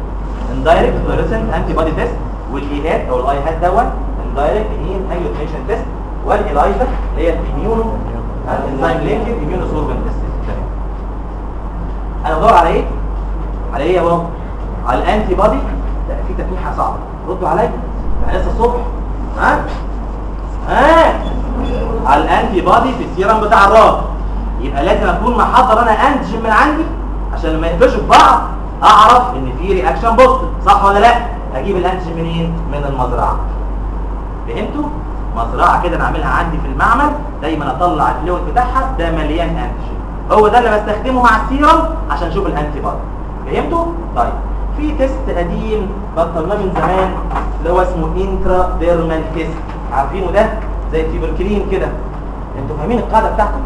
اندايركت فلوريسنت انتي بودي تيست والايهات او الاي هات دون اندايركت هيم اجلوتيشن تيست والالايزا اللي هي الاميونو الانزيم لينكد اميونو سوربنت تمام انا بدور على ايه على ايه يا بابا على الانتي بودي لا في تكويحه صعبه ردوا عليا احنا لسه الصبح ها ها على الانتي بودي في السيرم بتاع الراجل يبقى لازم اكون محضر انا انتيجين من عندي عشان لما يقفشوا في بعض اعرف ان في رياكشن بوزيتيف صح ولا لا اجيب الانتيجين منين من المزرعه فهمتوا مزرعه كده انا عاملها عندي في المعمل دايما اطلع الفلويد بتاعها ده مليان انتيجين هو ده اللي بستخدمه مع السيرم عشان اشوف الانتي بودي فهمتوا طيب في تيست قديم بطلناه من زمان اللي هو اسمه انترا ديرمال تيست عارفينه ده زي التيبركلين كده انتوا فاهمين القاعده بتاعته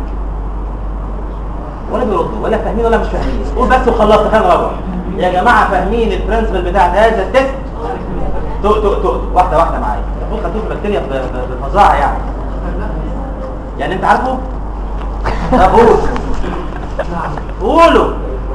ولا بيردوا ولا فاهمين ولا مش فاهمين قول بس وخلصت خلينا نروح يا جماعه فاهمين البرنسبل بتاع هذا التيست تق تق تق واحده واحده معايا المفروض خدتوه في البكتيريا ب- ب- بفظاعه يعني يعني انت عارفه طب قول قولوا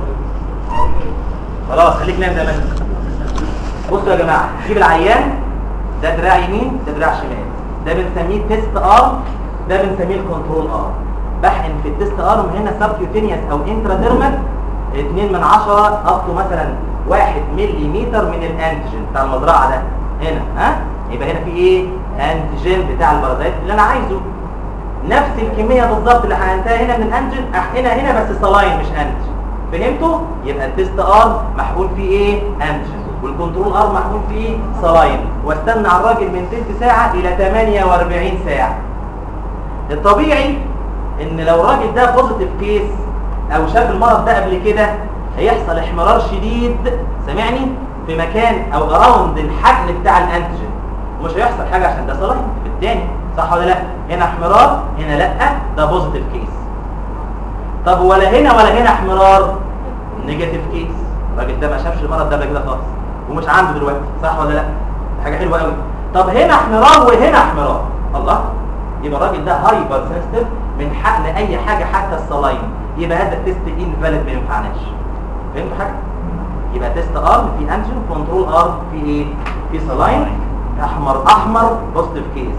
خلاص خليك نايم زي ما انت بصوا يا جماعه جيب العيان ده دراع يمين ده دراع شمال ده بنسميه تيست ارم ده بنسميه الكنترول ارم بحقن في التيست ارم هنا سبكيوتينيوس او انتراديرمال 2 من 10 اصله مثلا 1 ملي من الانتيجين بتاع المزرعه ده هنا ها يبقى هنا في ايه انتيجين بتاع البرازيت اللي انا عايزه نفس الكميه بالظبط اللي حقنتها هنا من الانتيجين احقنها هنا بس صلاين مش انتيجين فهمتوا يبقى التيست ارم محقون فيه ايه انتيجين والكنترول ارم محقون فيه صلاين واستنى على الراجل من تلت ساعه الى 48 ساعه الطبيعي ان لو الراجل ده بوزيتيف كيس او شاف المرض ده قبل كده هيحصل احمرار شديد سامعني في مكان او اراوند الحقن بتاع الانتيجين ومش هيحصل حاجه عشان ده صلاين في التاني صح ولا لا هنا احمرار هنا لا ده بوزيتيف كيس طب ولا هنا ولا هنا احمرار نيجاتيف كيس الراجل ده ما شافش المرض ده قبل كده خالص ومش عنده دلوقتي صح ولا لا دي حاجه حلوه قوي طب هنا احمرار وهنا احمرار الله يبقى الراجل ده هايبر سنسيتيف من حقن اي حاجه حتى الصلاين يبقى هذا التيست انفاليد ما ينفعناش فهمتوا حاجه يبقى تيست ارم في انجن كنترول ارم في ايه في صلاين احمر احمر بوزيتيف كيس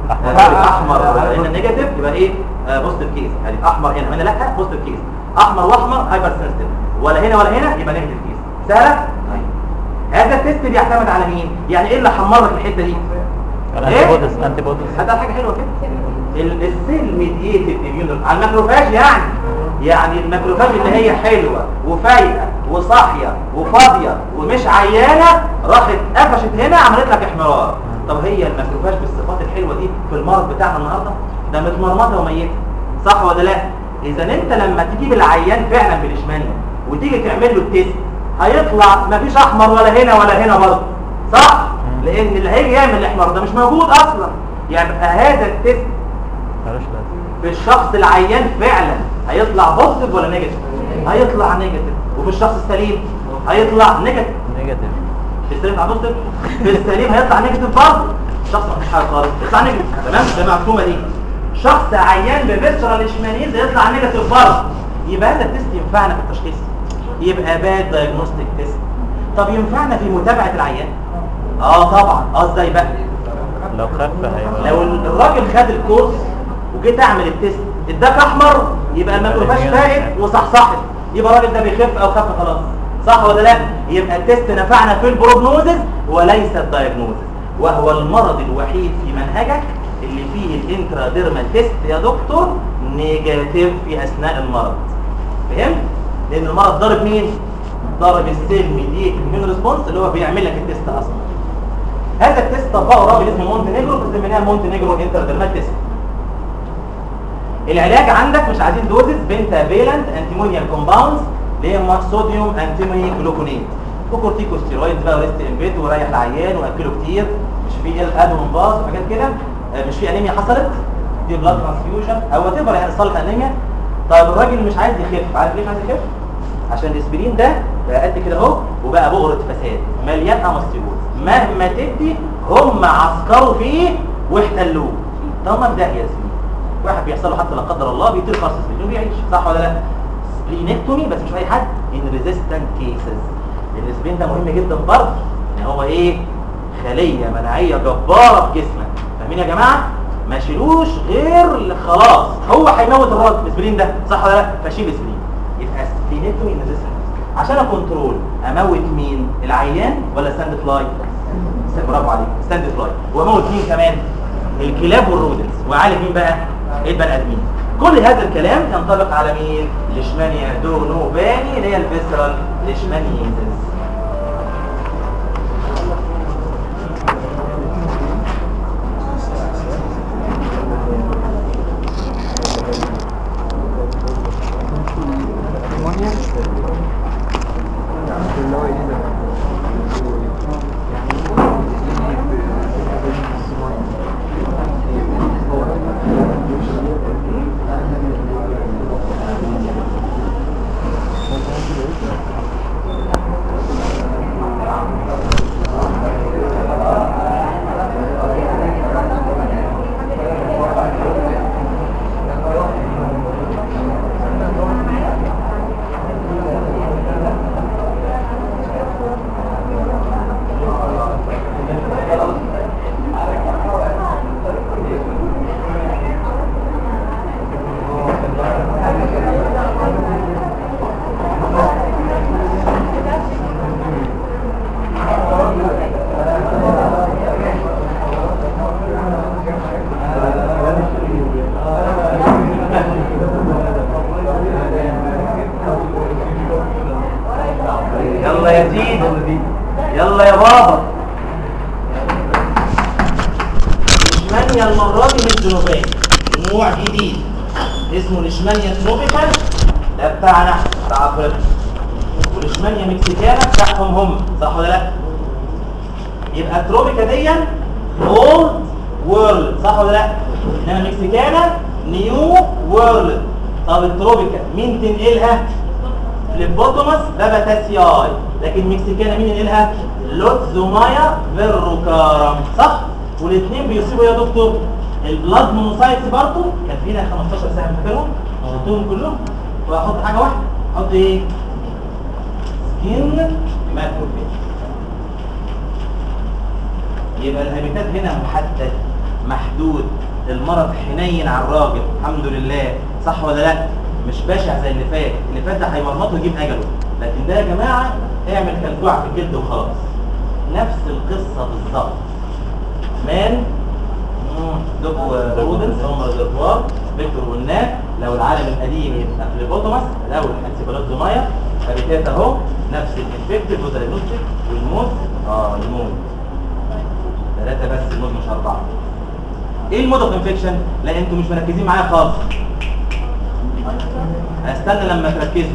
احمر هنا نيجاتيف يبقى ايه بوزيتيف كيس يعني احمر هنا هنا لا بوزيتيف كيس احمر واحمر هايبر سنسيتيف ولا هنا ولا هنا يبقى نيجاتيف كيس سهله طيب هذا التيست بيعتمد على مين يعني ايه اللي حمر لك الحته دي انتي بوديز انتي بوديز هذا حاجه حلوه كده ال- السيل ميديتد اميون على الماكروفاج يعني يعني الماكروفاج اللي هي حلوه وفايقه وصاحيه وفاضيه ومش عيانه راحت قفشت هنا عملت لك احمرار طب هي الماكروفاج بالصفات الحلوه دي في المرض بتاعنا النهارده ده متمرمطه وميته صح ولا لا اذا انت لما تجيب العيان فعلا بالاشمانيا وتيجي تعمل له التيست هيطلع مفيش احمر ولا هنا ولا هنا برضه صح لان اللي هيجي يعمل الاحمر ده مش موجود اصلا يعني هذا التيست ملوش لازمه في الشخص العيان فعلا هيطلع بوزيتيف ولا نيجاتيف هيطلع نيجاتيف وفي الشخص السليم هيطلع نيجاتيف نيجاتيف في السليم هيطلع بوزيتيف في السليم هيطلع نيجاتيف برضه الشخص ما فيش حاجه خالص يطلع نيجاتيف تمام ده مفهومه دي شخص عيان بفيسرال اشمانيز يطلع نيجاتيف برضه يبقى هذا التيست ينفعنا في التشخيص يبقى باد دايجنوستيك تيست طب ينفعنا في متابعه العيان اه طبعا اه ازاي بقى لو خف هيبقى لو الراجل خد الكورس وجيت اعمل التيست اداك احمر يبقى الماكروفاج فائد وصحصحت يبقى الراجل ده بيخف او خف خلاص صح ولا لا يبقى التيست نفعنا في البروجنوزز وليس الدايجنوزز وهو المرض الوحيد في منهجك اللي فيه الانتراديرمال تيست يا دكتور نيجاتيف في اثناء المرض فهمت لان المرض ضارب مين ضارب السيل ميديت المين ريسبونس اللي هو بيعمل لك التيست اصلا هذا التيست طبقه راجل اسمه مونتينيجرو بنسميها مونتينيجرو انترديرمال تيست العلاج عندك مش عايزين دوزز بنتا فيلنت انتيمونيال كومباوندز اللي هي صوديوم انتيموني جلوكونيت وكورتيكوستيرويدز بقى وريست امبيت وريح العيان واكله كتير مش في ادم باظ وحاجات كده آه، مش في انيميا حصلت دي بلاد ترانسفيوجن او وات ايفر يعني صالح انيميا طيب الراجل مش عايز يخف عارف ليه مش عايز يخف عشان الاسبرين ده بقى قد كده اهو وبقى بؤرة فساد مليان امستيول مهما تدي هم عسكروا فيه واحتلوه طب ما ده يا زميلي واحد بيحصل له حتى لا قدر الله بيطير خالص اسبرين وبيعيش صح ولا لا سبلينكتومي بس مش اي حد ان ريزيستنت كيسز لان الاسبرين ده مهم جدا برضه ان هو ايه خليه مناعيه جباره في جسمك فاهمين يا جماعه ما شيلوش غير خلاص هو هيموت الراجل الاسبرين ده صح ولا لا فشيل اسبرين يبقى سبلينيتومي نزيسها عشان اكنترول اموت مين العيان ولا ستاند فلاي برافو عليك ستاند فلاي واموت مين كمان الكلاب والرودنس وعالج مين بقى البني ادمين كل هذا الكلام ينطبق على مين ليشمانيا دونوفاني اللي هي الفيسرال ليشمانيزس يلا يا زيد يلا يا بابا ليشمانيا المرة دي مش جنوبية نوع جديد اسمه ليشمانيا تروبيكال ده بتاعنا بتاع افريقيا وليشمانيا مكسيكانا بتاعهم هم صح ولا لا؟ يبقى تروبيكا دي اولد وورلد صح ولا لا؟ انما مكسيكانا نيو وورلد طب التروبيكا مين تنقلها؟ فليبوتوماس باباتاسياي لكن مكسيكانا مين ينقلها لوتزومايا فيروكارم صح والاثنين بيصيبوا يا دكتور البلاد مونوسايتس برضه كان فينا 15 سهم فاكرهم حطهم كلهم واحط حاجه واحده احط ايه سكين ماتروفيج يبقى الهابيتات هنا محدد محدود المرض حنين على الراجل الحمد لله صح ولا لا مش بشع زي اللي فات اللي فات ده هيمرمطه ويجيب اجله لكن ده يا جماعه اعمل كلكوع في الجلد وخلاص نفس القصه بالظبط مان دوك رودنس هم ريزرفوار فيكتور قلناه لو العالم القديم يبقى فليبوتوماس لو الانسيبالوتومايا فبالتالي اهو نفس الانفكتيف والدايجنوستيك والموت اه الموت ثلاثه بس الموت مش اربعه ايه المود اوف انفكشن لا انتوا مش مركزين معايا خالص هستنى لما تركزوا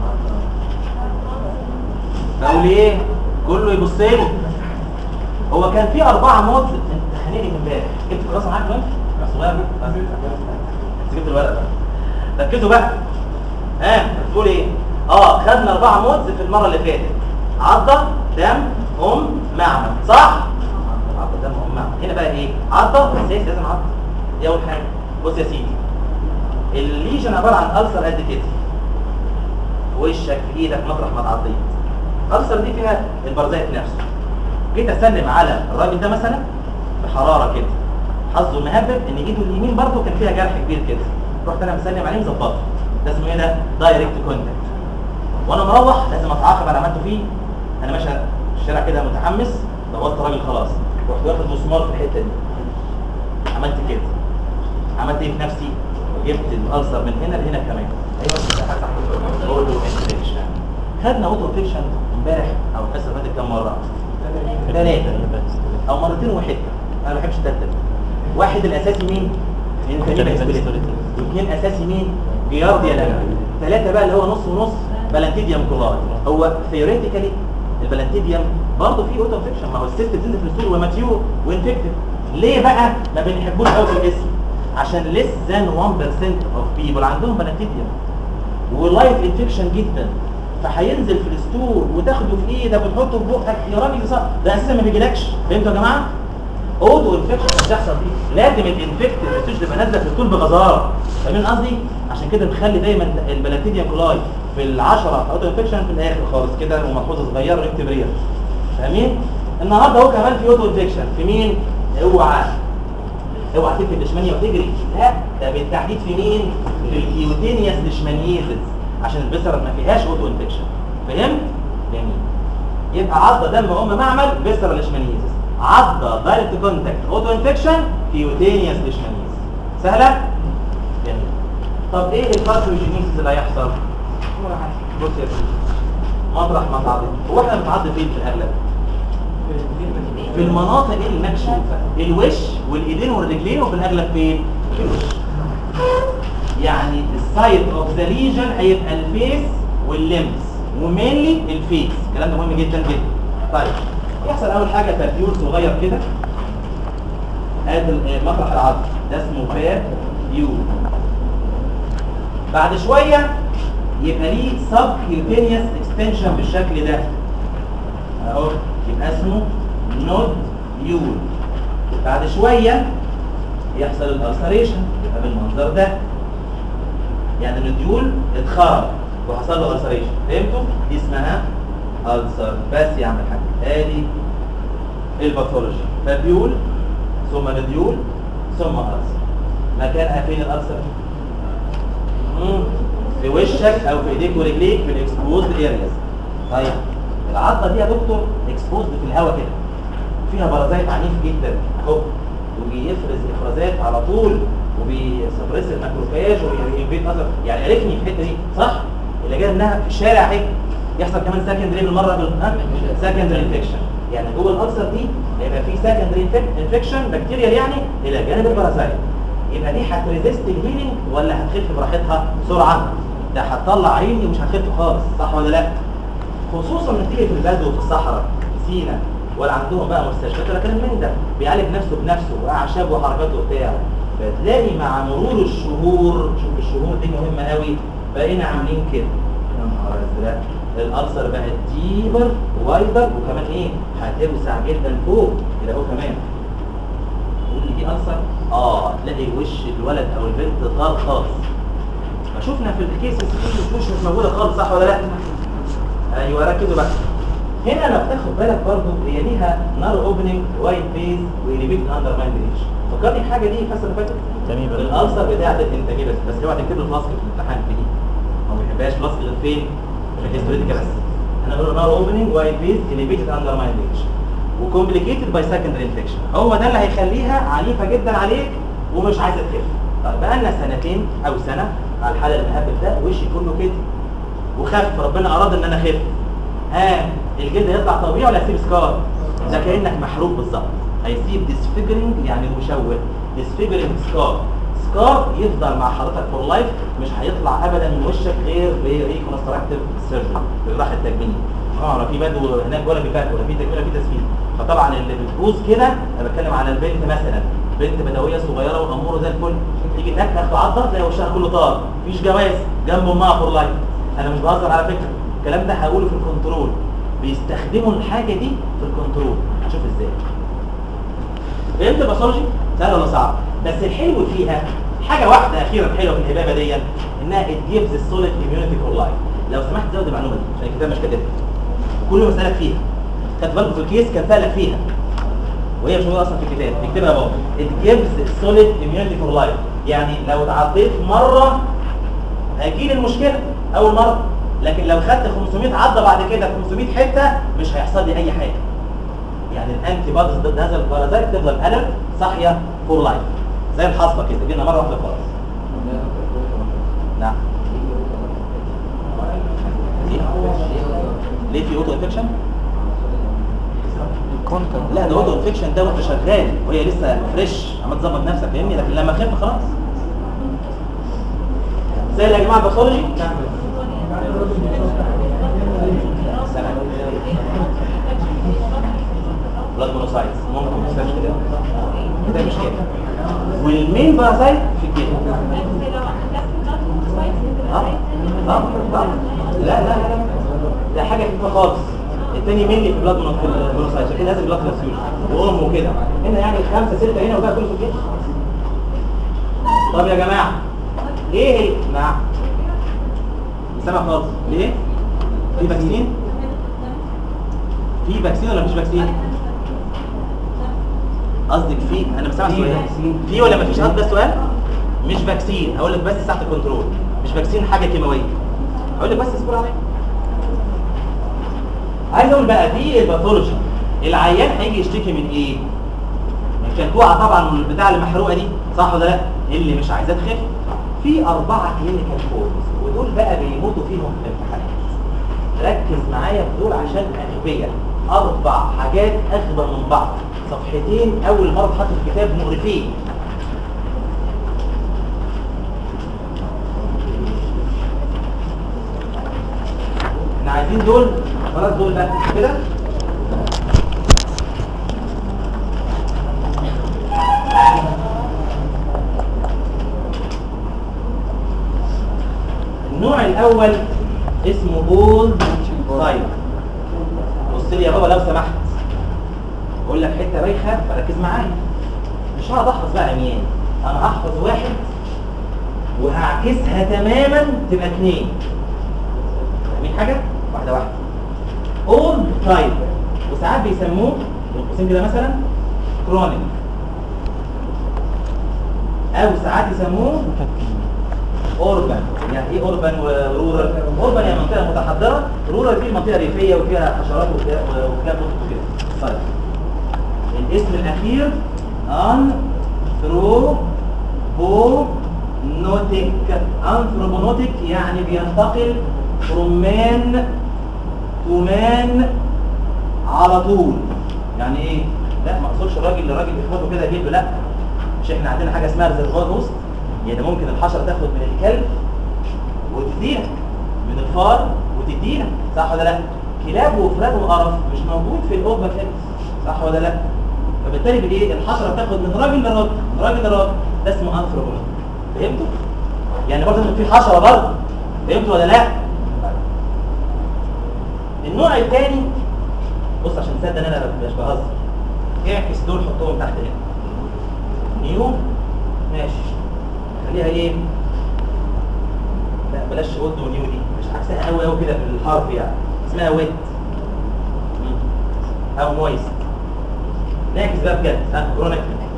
بقول ايه كله يبص لي هو كان في اربعه مود انت خانقني من امبارح جبت الكراسه معاك وين صغير بس بس جبت الورقه بقى ركزوا بقى ها بتقول ايه اه خدنا اربعه مودز في المره اللي فاتت عضه دم ام معمل صح عضه دم ام معمل هنا بقى ايه عضه اساسي لازم عضه دي اول حاجه بص يا سيدي الليجن عباره عن ألسر قد كده في وشك في ايدك مطرح ما اتعضيت الألسر دي فيها البرزيت نفسه جيت اسلم على الراجل ده مثلا بحراره كده حظه مهبب ان ايده اليمين برضه كان فيها جرح كبير كده رحت انا مسلم عليه مظبطه ده اسمه ايه ده دايركت كونتاكت وانا مروح لازم اتعاقب على عملته فيه انا ماشي في الشارع كده متحمس دورت راجل خلاص رحت واخد مسمار في الحته دي عملت كده عملت ايه في نفسي جبت الالسر من هنا لهنا كمان ايوه اوتو انفكشن خدنا اوتو انفكشن امبارح او الحصه اللي فاتت كام مره ثلاثه او مرتين وحته انا ما بحبش الثالثه واحد الاساسي مين واثنين اساسي مين جيارديا لما ثلاثه بقى اللي هو نص ونص بلانتيديوم كلار هو ثيوريتيكالي البلانتيديوم برضه فيه اوتو انفكشن ما هو السيست بتنزل في الستول وماتيور وانفكتيف ليه بقى ما بنحبوش قوي في الاسم عشان less than 1% of people عندهم بلانتيديوم ولايت انفكشن جدا فهينزل في الستول وتاخده في ايدك وتحطه في بقك يا راجل صح ده اساسا ما بيجيلكش فهمتوا يا جماعه اوتو انفكشن بتحصل دي لازم الانفكت الريسيرش تبقى نازله في الستول بغزاره فاهمين قصدي عشان كده بنخلي دايما البلانتيديوم كولاي في العشرة اوتو انفكشن في الاخر خالص كده وملحوظه صغيره ونكتب ريال فاهمين النهارده اهو كمان في اوتو انفكشن في مين اوعى اوعى تكتب ليشمانيا وتجري لا ده بالتحديد في مين في الكيوتينيوس ليشمانيزز عشان البسرة ما فيهاش اوتو انفكشن فهمت جميل يبقى عضه دم ام معمل بسرة ليشمانيزز عضه دايركت كونتاكت اوتو انفكشن كيوتينيوس ليشمانيزز سهله جميل طب ايه الباثوجينيسيس اللي هيحصل بص يا سيدي مطرح ما تعض هو احنا بنتعض فين في الاغلب في المناطق المكشوفه الوش والايدين والرجلين وفي الاغلب فين في الوش يعني السايد اوف ذا ليجن هيبقى الفيس واللمس ومينلي الفيس الكلام ده مهم جدا جدا طيب يحصل اول حاجه ترتيول صغير كده ادي ال- مطرح العظم ده اسمه فاب يو بعد شويه يبقى ليه سب كيوتينيوس اكستنشن بالشكل ده اهو يبقى اسمه نود يول بعد شويه يحصل الالسريشن يبقى بالمنظر ده يعني النوديول اتخرج وحصل له السريشن فهمتوا دي اسمها ألسر بس يا عم الحاج ادي الباثولوجي فابيول ثم نديول ثم ألسر مكانها فين الألسر؟ مم. في وشك او في ايديك ورجليك في الاكسبوزد ارياز طيب العضه دي يا دكتور اكسبوزد في الهواء كده فيها بارازيت عنيف جدا اهو وبيفرز افرازات على طول وبيسبرس الماكروفاج وبينفيد اثر يعني عرفني في الحته دي صح اللي جاي منها في الشارع اهي يحصل كمان سكندري بالمره سكندري انفكشن يعني جوه الالسر دي هيبقى في سكندري انفكشن بكتيريال يعني الى جانب البارازيت يبقى دي هتريزيست الهيلينج ولا هتخف براحتها بسرعه ده هتطلع عيني ومش هتخف خالص صح ولا لا خصوصا لما تيجي في البدو وفي الصحراء في سينا ولا عندهم بقى مستشفيات ولا كلام من ده بيعالج نفسه بنفسه واعشاب وحركاته وبتاع فتلاقي مع مرور الشهور شوف الشهور دي مهمه قوي بقينا عاملين كده يا نهار ازرق الالسر بقت ديبر وايدر وكمان ايه هتوسع جدا فوق كده اهو كمان تقول لي دي ألسر اه تلاقي وش الولد او البنت طار خالص ما شفنا في الكيسز دي وش مش موجوده خالص صح ولا لا ايوه ركزوا بقى هنا لو تاخد بالك برضو هي ليها نار اوبننج وايت بيز واليميت اندر مايند ريش فكرني بحاجه دي الفصل اللي فاتت تمام الالسر بتاعت الانتاجيه بس بس اوعى تكتب له فلاسك في الامتحان في دي هو ما بيحبهاش فلاسك غير فين في الهيستوريتيكال بس انا بقول نار اوبننج وايت بيز اليميتد اندر مايند ريش وكومبليكيتد باي سكندري انفكشن هو ده اللي هيخليها عنيفه جدا عليك ومش عايزه تخف طيب بقى لنا سنتين او سنه على الحاله المهبب ده وشي كله كده وخف ربنا اراد ان انا اخف ها الجلد هيطلع طبيعي ولا هيسيب سكار ده كانك محروق بالظبط هيسيب ديسفيجرنج يعني مشوه ديسفيجرنج سكار سكار يفضل مع حضرتك فور لايف مش هيطلع ابدا من وشك غير بريكونستراكتيف سيرجري بالراحه التجميليه اه لا في بدو هناك ولا بيفات ولا في تجميل ولا في تسفيل فطبعا اللي بتبوظ كده انا بتكلم على البنت مثلا بنت بدويه صغيره واموره زي الفل تيجي تك تاخد عضه تلاقي وشها كله طار مفيش جواز جنب امها فور لايف انا مش بهزر على فكره الكلام ده هقوله في الكنترول بيستخدموا الحاجه دي في الكنترول هشوف ازاي فهمت الباثولوجي سهل ولا صعب بس الحلو فيها حاجه واحده اخيرا حلوه في الهبابه دي انها it gives a solid immunity for life لو سمحت زود المعلومه دي عشان الكتاب مش كاتبها وكل ما اسالك فيها خدت بالكم في الكيس كان سالك فيها وهي مش موجوده اصلا في الكتاب اكتبها بابا it gives a solid immunity for life يعني لو اتعضيت مره هيجيلي المشكله اول مره لكن لو خدت 500 عضه بعد كده في 500 حته مش هيحصل لي اي حاجه يعني الانتي بوديز ضد هذا البارازيت تفضل الف صاحيه فور لايف زي الحصبه كده جينا مره واحده خلاص نعم ليه في اوتو انفكشن الكونتنت لا ده اوتو انفكشن ده وانت شغال وهي لسه فريش عم تظبط نفسك فاهمني لكن لما اخف خلاص زي يا جماعه باثولوجي بلاد مونوسايتس ممكن ما تستاهلش كده كده مش كده والمين باراسايت في الكلى اه اه اه لا لا لا لا ده حاجه خفيفه خالص التاني ملي في بلاد مونوسايت عشان كده لازم بلاد ترانسفيوجن وام وكده هنا يعني خمسه سته هنا وبقى كله في الكلى طب يا جماعه ايه هي نعم مش سامع خالص ليه في فاكسين في فاكسين ولا مفيش فاكسين قصدك في انا مش سامع في سؤال فاكسين. في ولا مفيش قصد ده سؤال مش فاكسين هقول لك بس ساعه الكنترول مش فاكسين حاجه كيماويه هقول لك بس اصبر عليا عايز اقول بقى دي الباثولوجي العيان هيجي يشتكي من ايه من الكلكوعه طبعا من البتاع المحروقه دي صح ولا لا اللي مش عايزاه تخف في اربعه كلينيكال كورس ودول بقى بيموتوا فيهم في الامتحانات ركز معايا في دول عشان اغبياء اربع حاجات اغبى من بعض صفحتين اول مره اتحط في الكتاب مقرفين احنا عايزين دول خلاص دول بقى كده النوع الاول اسمه اولد سايد بص لي يا بابا لو سمحت بقول لك حته بايخه فركز معايا مش هقعد احفظ بقى عميان انا هحفظ واحد وهعكسها تماما تبقى اثنين فاهمين حاجه واحده واحده اولد تايب وساعات بيسموه بين قوسين كده مثلا كرونيك او ساعات يسموه اوربان يعني ايه اوربان ورورال اوربان يعني منطقه متحضره رورال دي منطقه ريفيه وفيها حشرات وفيها وفيها قطط وكده طيب الاسم الاخير ان ثروبونوتيك انثروبونوتيك يعني بينتقل from man to man على طول يعني ايه لا ما اقصدش الراجل اللي الراجل بيخبطه كده جلده لا مش احنا عندنا حاجه اسمها ريزرفوار هوست يعني ممكن الحشره تاخد من الكلب وتديلك من الفار وتديلك صح ولا لا كلاب وفراد وقرف مش موجود في الاوبا كده صح ولا لا فبالتالي بالايه الحشره بتاخد من راجل لراجل من راجل لراجل ده اسمه انثروبون فهمتوا يعني برضه إن في حشره برضه فهمتوا ولا لا النوع الثاني بص عشان تصدق ان انا مش بهزر اعكس دول حطهم تحت هنا نيو ماشي خليها ايه لا بلاش ود ونيو دي مش عكسها قوي قوي كده بالحرف يعني اسمها ويت او مويست نعكس بقى بجد ها كرونيك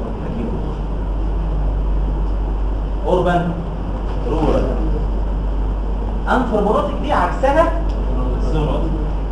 اوربان رورال انثروبونوتيك دي عكسها زونوتيك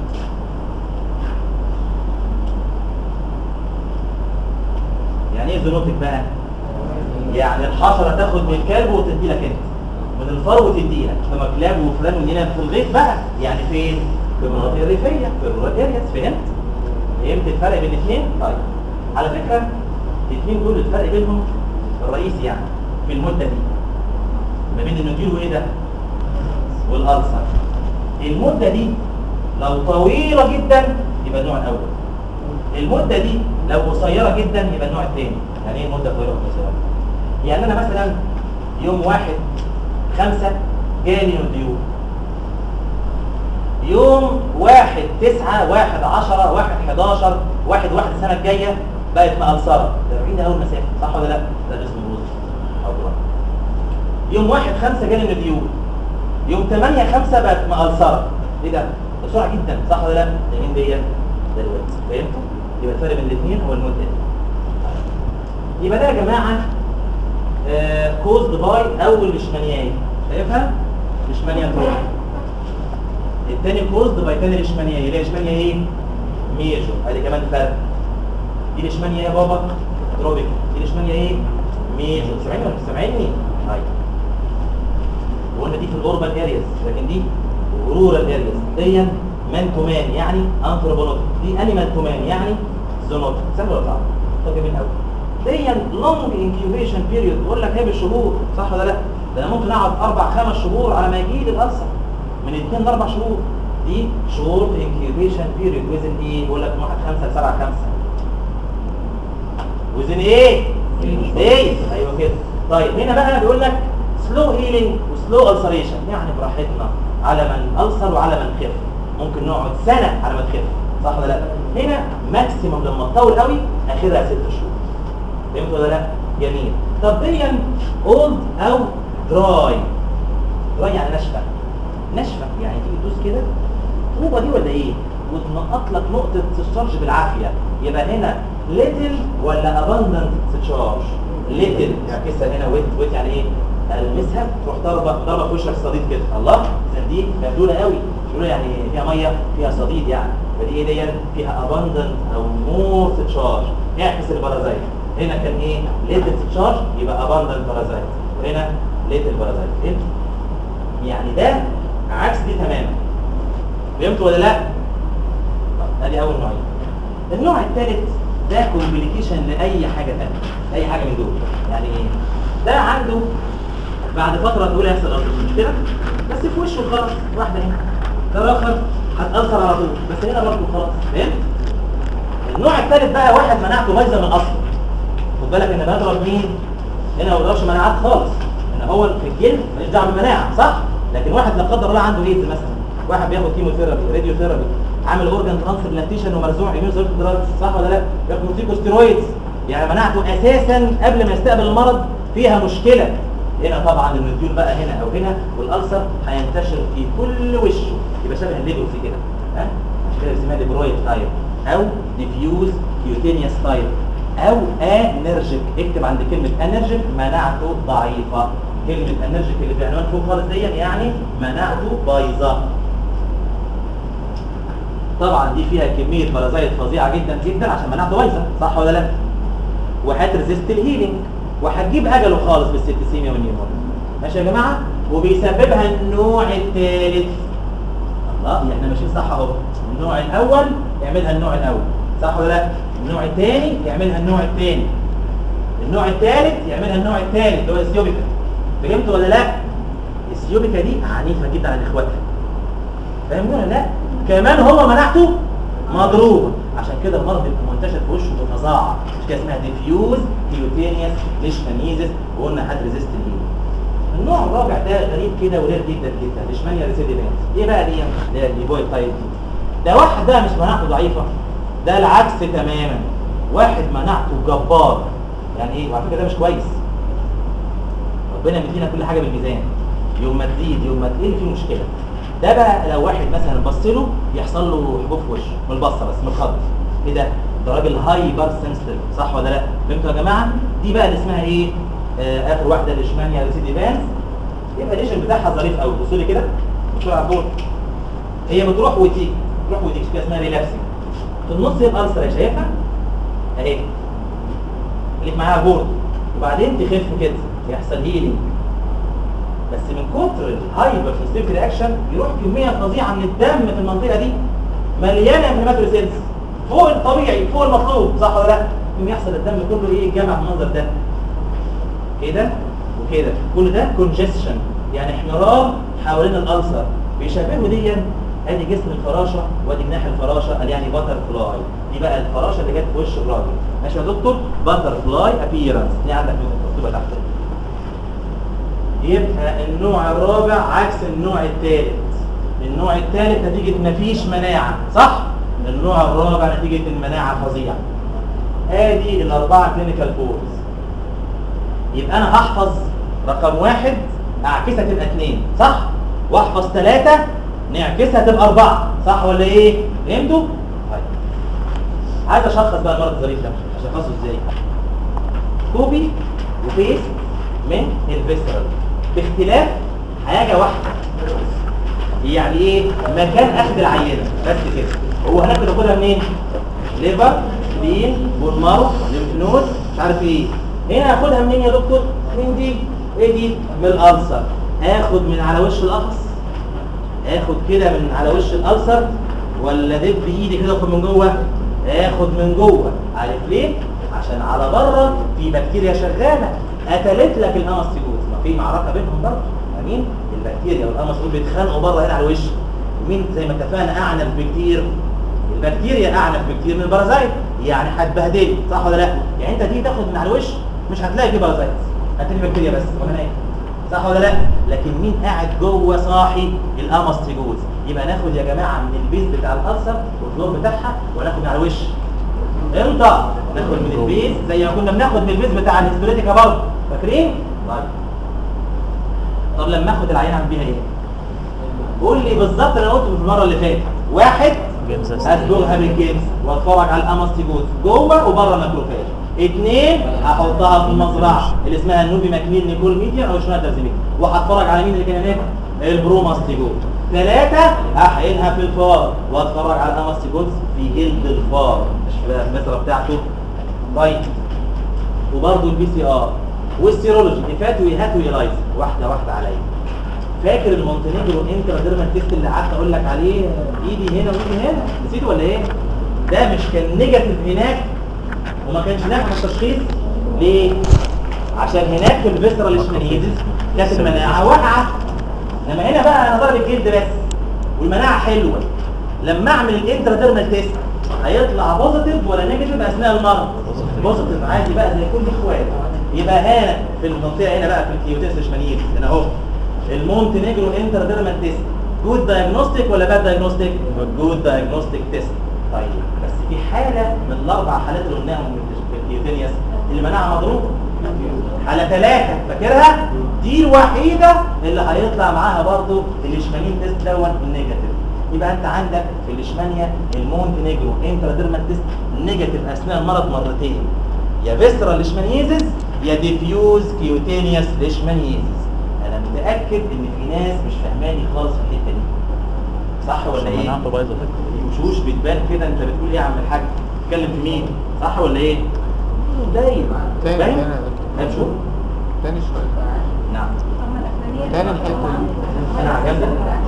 يعني ايه زونوتيك بقى يعني الحشره تاخد من الكلب وتدي لك انت من الفار وتدي لك لما كلاب وفلان ودينا في الغيط بقى يعني فين في المناطق الريفيه في الرورال ارياس فهمت فهمت الفرق بين الاثنين طيب على فكره الاثنين دول الفرق بينهم الرئيسي يعني في المده دي ما بين النوديول وايه ده والالسر المده دي لو طويله جدا يبقى النوع الاول المده دي لو قصيره جدا يبقى النوع الثاني يعني ايه المده طويله وقصيره يعني انا مثلا يوم واحد خمسة جالي نوديول يوم واحد تسعة واحد عشرة واحد حداشر واحد واحد السنة الجاية بقت مألسرة ده بعيدة أول مسافة صح ولا لا؟ ده اسمه بروز أو برا. يوم واحد خمسة جالي نوديول يوم تمانية خمسة بقت مألسرة ايه ده؟ ده بسرعة جدا صح ولا لا؟ ده مين دي؟ ده الوقت فهمتوا؟ يبقى الفرق بين الاثنين هو المدة دي يبقى ده يا جماعة كوزد باي اول ليشمانياي شايفها ليشمانيا كروز الثاني كوزد باي ثاني ليشمانياي اللي هي ليشمانيا ايه ميجور ادي كمان فرق دي ليشمانيا يا بابا تروبيك دي ليشمانيا ايه ميجور سامعني ولا مش سامعني طيب وقلنا دي في الاوربان ارياز لكن دي رورال ارياز دي مان تو مان يعني انثروبونوتيك دي انيمال تو مان يعني زونوتيك سهل ولا صعب؟ طب جميل قوي دي لونج انكيوبيشن بيريود بقول لك هي بالشهور صح ولا لا ده انا ممكن اقعد اربع خمس شهور على ما يجي لي الالسر من اثنين لاربع شهور دي شهور انكيوبيشن بيريود وزن ايه بقول لك من واحد خمسه لسبعه خمسه وزن ايه ايه ايوه كده طيب هنا بقى بيقول لك سلو هيلينج وسلو السريشن يعني براحتنا على من السر وعلى من خف ممكن نقعد سنه على ما تخف صح ولا لا هنا ماكسيموم لما تطول قوي اخرها ست شهور فهمت ولا لا جميل طب دي اولد او دراي دراي يعني ناشفه ناشفه يعني تيجي تدوس كده طوبه دي ولا ايه وتنقط لك نقطه الشارج بالعافيه يبقى هنا ليتل ولا اباندنت تشارج ليتل اعكسها هنا ويت ويت يعني ايه المسها تروح ضربه ضربه في وشك صديد كده الله إذا دي مبلوله قوي مبلوله يعني فيها ميه فيها صديد يعني فدي ايه دي فيها اباندنت او مور تشارج اعكس البارازايت هنا كان ايه ليتل تشارج يبقى اباندنت بارازايت وهنا ليتل بارازايت فهمت يعني ده عكس دي تماما فهمت ولا لا طب ادي اول نوعين النوع الثالث ده كومبليكيشن لاي حاجه ثانيه اي حاجه من دول يعني ايه ده عنده بعد فتره تقول هيحصل ألسر مش كده بس في وشه خلاص واحده هنا ده الاخر هتأثر على طول بس هنا برضه خلاص فهمت النوع الثالث بقى واحد مناعته بايظه من اصله خد بالك ان بضرب مين هنا ما بضربش مناعات خالص ان هو في الجلد ماليش دعوه بالمناعه صح لكن واحد لا قدر الله عنده ايدز مثلا واحد بياخد كيموثيرابي راديو ثيرابي عامل اورجان ترانسبلانتيشن ومرزوع ايميون دراجز صح ولا لا بياخد كورتيكوستيرويدز يعني مناعته اساسا قبل ما يستقبل المرض فيها مشكله هنا طبعا النديول بقى هنا او هنا والالسر هينتشر في كل وشه يبقى شبه الليبروسي كده ها عشان كده اسمها ليبرويد تايب او ديفيوز كيوتينيوس تايب او انرجيك اكتب عند كلمه انرجيك مناعته ضعيفه كلمه انرجيك اللي في عنوان فوق خالص دي يعني مناعته بايظه طبعا دي فيها كميه بارازايت فظيعه جدا جدا عشان مناعته بايظه صح ولا لا وهتريزيست الهيلينج وهتجيب اجله خالص بالسيبتسيميا والنيمونيا ماشي يا جماعه وبيسببها النوع الثالث الله احنا ماشيين صح اهو النوع الاول يعملها النوع الاول صح ولا لا النوع الثاني يعملها النوع الثاني النوع الثالث يعملها النوع الثالث اللي هو السيوبيكا فهمت ولا لا السيوبيكا دي عنيفه جدا على اخواتها فاهمين ولا لا كمان هو مناعته مضروبه عشان كده المرض بيبقى منتشر في وشه بفظاعه مش كده اسمها ديفيوز كيوتينيوس ليشمانيزس وقلنا حد ريزيست النوع الرابع ده غريب كده ورير جدا جدا ليشمانيا ريسيديفانس ايه بقى دي اللي هي الليبويد تايب دي ده واحد بقى مش مناعته ضعيفه ده العكس تماما واحد مناعته جبار يعني ايه وعلى فكره ده مش كويس ربنا مدينا كل حاجه بالميزان يوم ما تزيد يوم ما تقل في مشكله ده بقى لو واحد مثلا بص له يحصل له حبوب في وشه من البصه بس من الخضر ايه ده ده راجل هايبر سنسيتيف صح ولا لا فهمتوا يا جماعه دي بقى اللي اسمها ايه آه اخر واحده ليشمانيا ريسيديفانس يبقى الليشن بتاعها ظريف قوي بصوا لي كده بصوا على الدور هي بتروح وتيجي تروح وتيجي كده اسمها ريلابسنج في النص يبقى السر شايفها اهي خليك معاها بورد وبعدين تخف كده يحصل هيلينج بس من كتر الهايبر سيستمك رياكشن يروح كميه فظيعه من الدم في المنطقه دي مليانه انفلاماتوري سيلز فوق الطبيعي فوق المطلوب صح ولا لا يقوم يحصل الدم كله ايه جمع بالمنظر ده كده وكده كل ده كونجستشن يعني احمرار حوالين الالسر بيشبهوا دي ادي جسم الفراشه وادي جناح الفراشه قال يعني باتر فلاي دي بقى الفراشه اللي جت في وش الراجل ماشي يا دكتور باتر فلاي ابييرنس دي عندك مكتوبه تحت يبقى النوع الرابع عكس النوع الثالث النوع الثالث نتيجة مفيش مناعة صح؟ النوع الرابع نتيجة المناعة فظيعة ادي الاربعة كلينيكال بورز يبقى انا هحفظ رقم واحد اعكسها تبقى اثنين صح؟ واحفظ ثلاثة نعكسها تبقى اربعة صح ولا ايه؟ فهمتوا؟ طيب عايز اشخص بقى المرض الظريف ده اشخصه ازاي؟ كوبي وبيست من الفيسرال باختلاف حاجة واحدة يعني ايه مكان اخذ العينة بس كده هو هناك بناخدها منين ليفر بين بون مارو ليمف نود مش عارف ايه هنا هاخدها منين يا دكتور من دي ايه دي من الالسر هاخد من على وش القفص هاخد كده من على وش الالسر ولا دب بايدي كده اخد من جوه اخد من جوه عارف ليه عشان على بره في بكتيريا شغاله قتلت لك الامستيجوز ما في معركه بينهم برضه امين البكتيريا والامستيجوز بيتخانقوا بره هنا على الوش مين زي ما اتفقنا اعنف بكتير البكتيريا اعنف بكتير من البرازيت يعني هتبهدلك صح ولا لا يعني انت تيجي تاخد من على الوش مش هتلاقي فيه بارازيت هتلاقي بكتيريا بس ولا ايه صح ولا لا لكن مين قاعد جوه صاحي الامستيجوز يبقى ناخد يا جماعه من البيز بتاع الالسر والفلور بتاعها وناخد من على الوش امتى ناخد من البيز زي ما كنا بناخد من البيز بتاع الهيستوليتيكا برضه فاكرين طيب طب لما اخد العينه اعمل بيها ايه قول لي بالظبط اللي انا قلته في المره اللي فاتت واحد جيمز اسلقها بالجيمس واتفرج على الاماستيجوت جوه وبره الماكروفاج اثنين هحطها في المزرعه اللي اسمها النوبي ماكنيل نيكول ميديا او شنايدر زميل وهتفرج على مين اللي كان هناك البروماستيجوت ثلاثة احقنها في الفار واتفرج على الاماستيجوت في جلد الفار مش في المسرة بتاعته طيب وبرضه البي سي ار والسيرولوجي ايفات ويهات ويلايز واحده واحده عليا فاكر المونتينيجرو انتراديرمال تيست اللي قعدت اقول لك عليه ايدي هنا وايدي هنا نسيته ولا ايه ده مش كان نيجاتيف هناك وما كانش نافع في التشخيص ليه عشان هناك في الفيسرا ليشمانيزيس كانت المناعه واقعه انما هنا بقى انا ضارب الجلد بس والمناعه حلوه لما اعمل الانتراديرمال تيست هيطلع بوزيتيف ولا نيجاتيف اثناء المرض بوزيتيف عادي بقى زي كل اخوات يبقى هنا في المنطقه هنا بقى في الكيوتيس ليشمانيزيس هنا اهو المونتينيجرو انتراديرمال تيست جود دايجنوستيك ولا باد دايجنوستيك جود دايجنوستيك تيست طيب بس في حاله من الاربع حالات اللي قلناهم في الكيوتينيوس اللي مناعه مضروبه حاله ثلاثه فاكرها دي الوحيده اللي هيطلع معاها برضو الاشمانين تيست دون النيجاتيف يبقى انت عندك في الاشمانيا المونتينيجرو انتراديرمال تيست نيجاتيف اثناء المرض مرتين يا فيسرال ليشمانيزيس يا ديفيوز كيوتينيوس ليشمانيزيس انا متاكد ان في ناس مش فاهماني خالص في الحته دي صح ولا ايه مناعته بايظه الوشوش بتبان كده انت بتقول ايه يا عم الحاج بتتكلم في مين صح ولا ايه باين تاني باين تاني باين شو تاني شوية نعم تاني الحتة دي انا عجبتك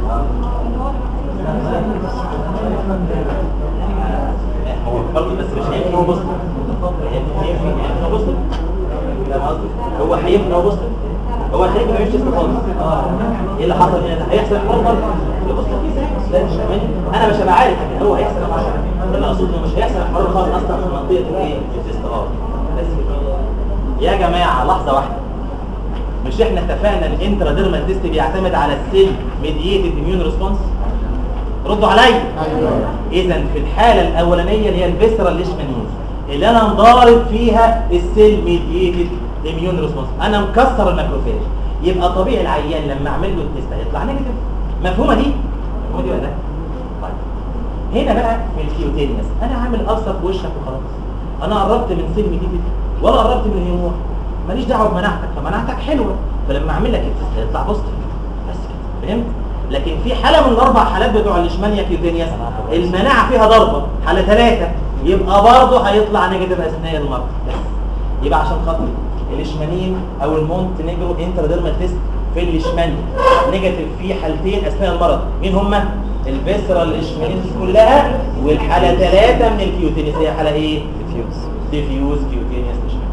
هو برضه بس مش هينفع هو بص هينفع هو بص فاهم قصدي هو هينفع هو بص هو هينفع ما يمشيش خالص ايه اللي حصل هنا ده هيحصل حوار برضه بص لا مش فاهمني؟ انا مش هبقى عارف لكن هو هيحصل حوار اللي اقصده إنه مش هيحصل حوار خالص اصلا في منطقه ايه الاستقرار بس كده. يا جماعه لحظه واحده مش احنا اتفقنا ان الانتراديرمال تيست بيعتمد على السيل ميدييتد اميون ريسبونس ردوا عليا ايوه اذا في الحاله الاولانيه اللي هي الفيسرال ليشمانيز اللي انا مضارب فيها السيل ميدييتد اميون ريسبونس انا مكسر الماكروفاج يبقى طبيعي العيان لما اعمل له التيست هيطلع نيجاتيف مفهومه دي مفهومه دي ولا لا طيب هنا بقى في الكيوتينيوس انا عامل ألسر في وشك وخلاص انا قربت من سيل ميدييتد ولا قربت من الهيمور ماليش دعوه بمناعتك فمناعتك حلوه فلما اعمل لك التيست هيطلع بوزيتيف بس كده فهمت لكن في حاله من الاربع حالات بتوع الاشمانيا كيوتينيوس المناعه فيها ضربه حاله ثلاثه يبقى برضه هيطلع نيجاتيف اثناء المرض بس يبقى عشان خاطر الاشمانيين او المونتينيجرو انتراديرمال تيست في الاشمانيا نيجاتيف في حالتين اثناء المرض مين هما الفيسرال الاشمانيز كلها والحاله ثلاثه من الكيوتينيس هي حاله ايه ديفيوز ديفيوز كيوتينيس اشمانيز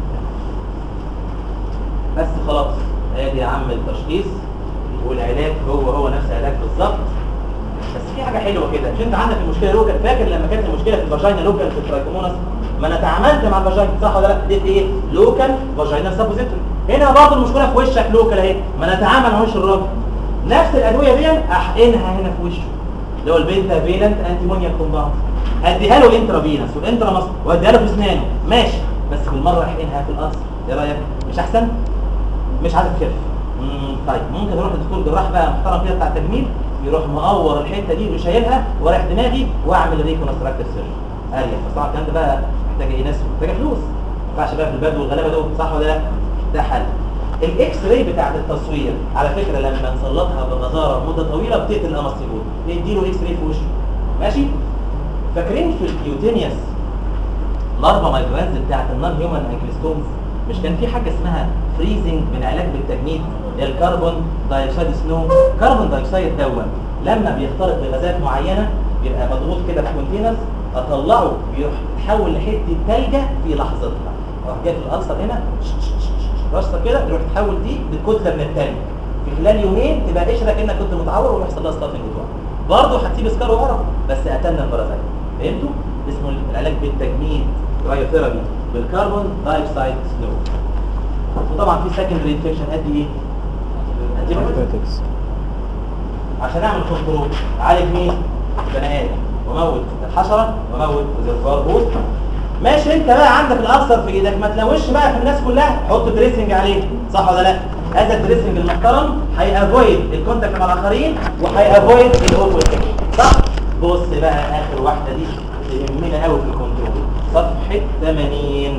بس خلاص ادي يا عم التشخيص والعلاج هو هو نفس العلاج بالظبط بس في حاجه حلوه كده مش انت عندك المشكله لوكال فاكر لما كانت المشكله في الفاجينا لوكال في الترايكوموناس ما انا تعاملت مع الفاجينا صح ولا لا دي ايه لوكال فاجينا سابوزيتوري هنا برضه المشكله في وشك لوكال اهي ما انا اتعامل مع وش الراجل نفس الادويه دي احقنها هنا في وشه اللي هو البنتا فيلنت انتيمونيا كومباوند هديها له الانترافينس والانتراماس وهديها له في اسنانه ماشي بس بالمره احقنها في القصر ايه رايك مش احسن مش عايز تخف مم، طيب ممكن اروح لدكتور جراح بقى محترم كده بتاع التجميل يروح مقور الحته دي وشايلها ورايح دماغي واعمل ريكونستراكتيف سيرجري اريح بس طبعا الكلام ده بقى محتاج ايه ناس محتاجه فلوس ما ينفعش بقى في البلد والغلابه دول صح ولا لا ده حل الاكس راي بتاعت التصوير على فكره لما نسلطها بغزاره مده طويله بتقتل الامستيبول نديله اكس راي في وشه ماشي فاكرين في الكيوتينيوس الاربع مايجرانز بتاعت النون هيومن انكليستومز مش كان في حاجه اسمها فريزنج من علاج بالتجميد الكربون دايوكسيد سنو كربون دايوكسيد دون لما بيختلط بغازات معينه بيبقى مضغوط كده في كونتينرز اطلعه بيروح يتحول لحته ثلجه في لحظتها اروح جاي في الالسر هنا رشه كده يروح تحول دي لكتله من الثلج في خلال يومين تبقى قشره كانك كنت متعور ويحصل لها ستارتنج بتوعها برضه هتسيب سكار وقرف بس قتلنا البرازيل فهمتوا؟ اسمه العلاج بالتجميد رايوثيرابي بالكربون دايوكسيد سنو وطبعا في سكندري انفكشن قد ايه؟ Antibiotics. عشان اعمل كنترول اعالج مين؟ بني ادم واموت الحشره واموت ريزرفوار بوست ماشي انت بقى عندك الالسر في ايدك ما تلوش بقى في الناس كلها حط دريسنج عليه صح ولا لا؟ هذا الدريسنج المحترم هيافويد الكونتاكت مع الاخرين وهيافويد الاوفر صح؟ بص بقى اخر واحده دي تهمنا قوي في الكنترول صفحه 80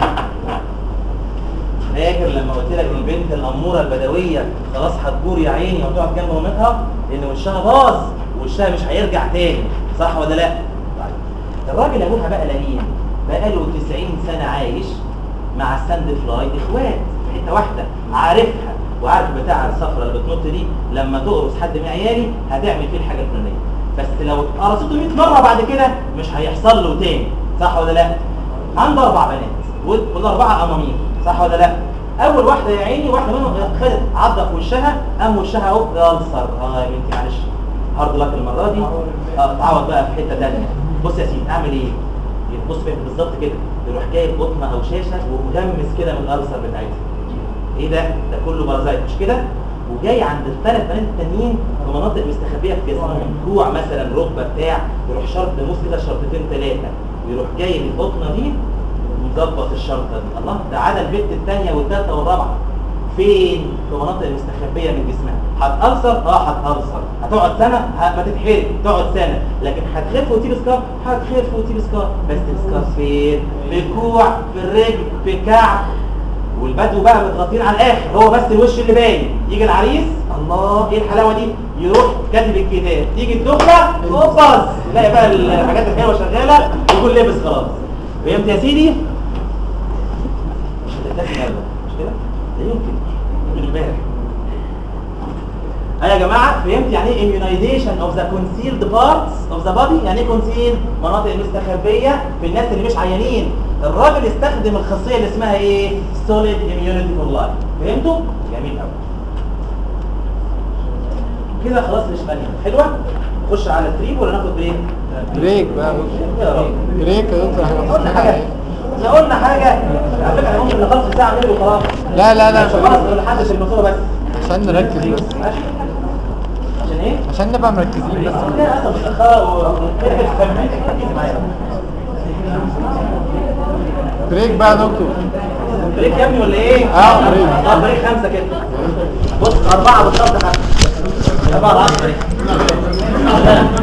فاكر لما قلت لك البنت الاموره البدويه خلاص هتجور يا عيني وتقعد جنب مامتها لان وشها باظ وشها مش هيرجع تاني صح ولا لا؟ طيب. الراجل ابوها بقى لئيم بقى له 90 سنه عايش مع الساند فلاي اخوات في حته واحده عارفها وعارف بتاع الصفرة اللي بتنط دي لما تقرص حد من عيالي هتعمل فيه الحاجه الفلانيه بس لو قرصته 100 مره بعد كده مش هيحصل له تاني صح ولا لا؟ عنده اربع بنات والاربعه امامير صح ولا لا؟ اول واحده يا عيني واحده منهم خدت عضه في وشها قام وشها اهو السر اه يا بنتي معلش هارد لك المره دي اه تعوض بقى في حته ثانيه بص يا سيدي اعمل ايه؟ بص بقى بالظبط كده يروح جايب قطنه او شاشه ومغمس كده من الالسر بتاعتها ايه ده؟ ده كله بارازايت مش كده؟ وجاي عند الثلاث بنات التانيين في مناطق مستخبيه في جسمهم كوع مثلا ركبه بتاع يروح شرط نص كده شرطتين ثلاثه ويروح جاي القطنه دي ومظبط الشرطه دي الله ده عدا البت الثانيه والثالثه والرابعه فين في مناطق مستخبيه من جسمها هتألسر اه هتألسر هتقعد سنه ه- ما تتحرق تقعد سنه لكن هتخف وتجيب سكار هتخف وتجيب سكار بس السكار فين في الكوع في الرجل في الكعب والبدو بقى متغطين على الاخر هو بس الوش اللي باين يجي العريس الله ايه الحلاوه دي يروح كاتب الكتاب تيجي الدخله اوباز تلاقي بقى الحاجات الحلوه شغاله يكون لابس خلاص فهمت يا سيدي مش هتحتاج النهارده مش كده لا يمكن من امبارح أيوة يا جماعه فهمت يعني ايه immunization of the concealed parts of the body يعني ايه concealed مناطق المستخبيه في الناس اللي مش عيانين الراجل استخدم الخاصيه اللي اسمها ايه solid immunity for life فهمتوا جميل قوي كده خلاص مش ماليه حلوه نخش على التريب ولا ناخد بريك بريك بقى يا رب بريك يا دكتور احنا قلنا مسكنا حاجه ايه احنا قلنا حاجه على فكره ممكن نخلص ساعه نعمل وخلاص لا لا لا عشان خلاص ما حدش الموضوع بس عشان نركز بس ماشي عشان ايه عشان نبقى مركزين بس لا اصلا متاخره وكده ركزي معايا بريك بقى يا دكتور بريك يا ابني ولا ايه؟ اه، بريك. طب بريك خمسه كده بص اربعه بالظبط خمسه اربعه العصر بريك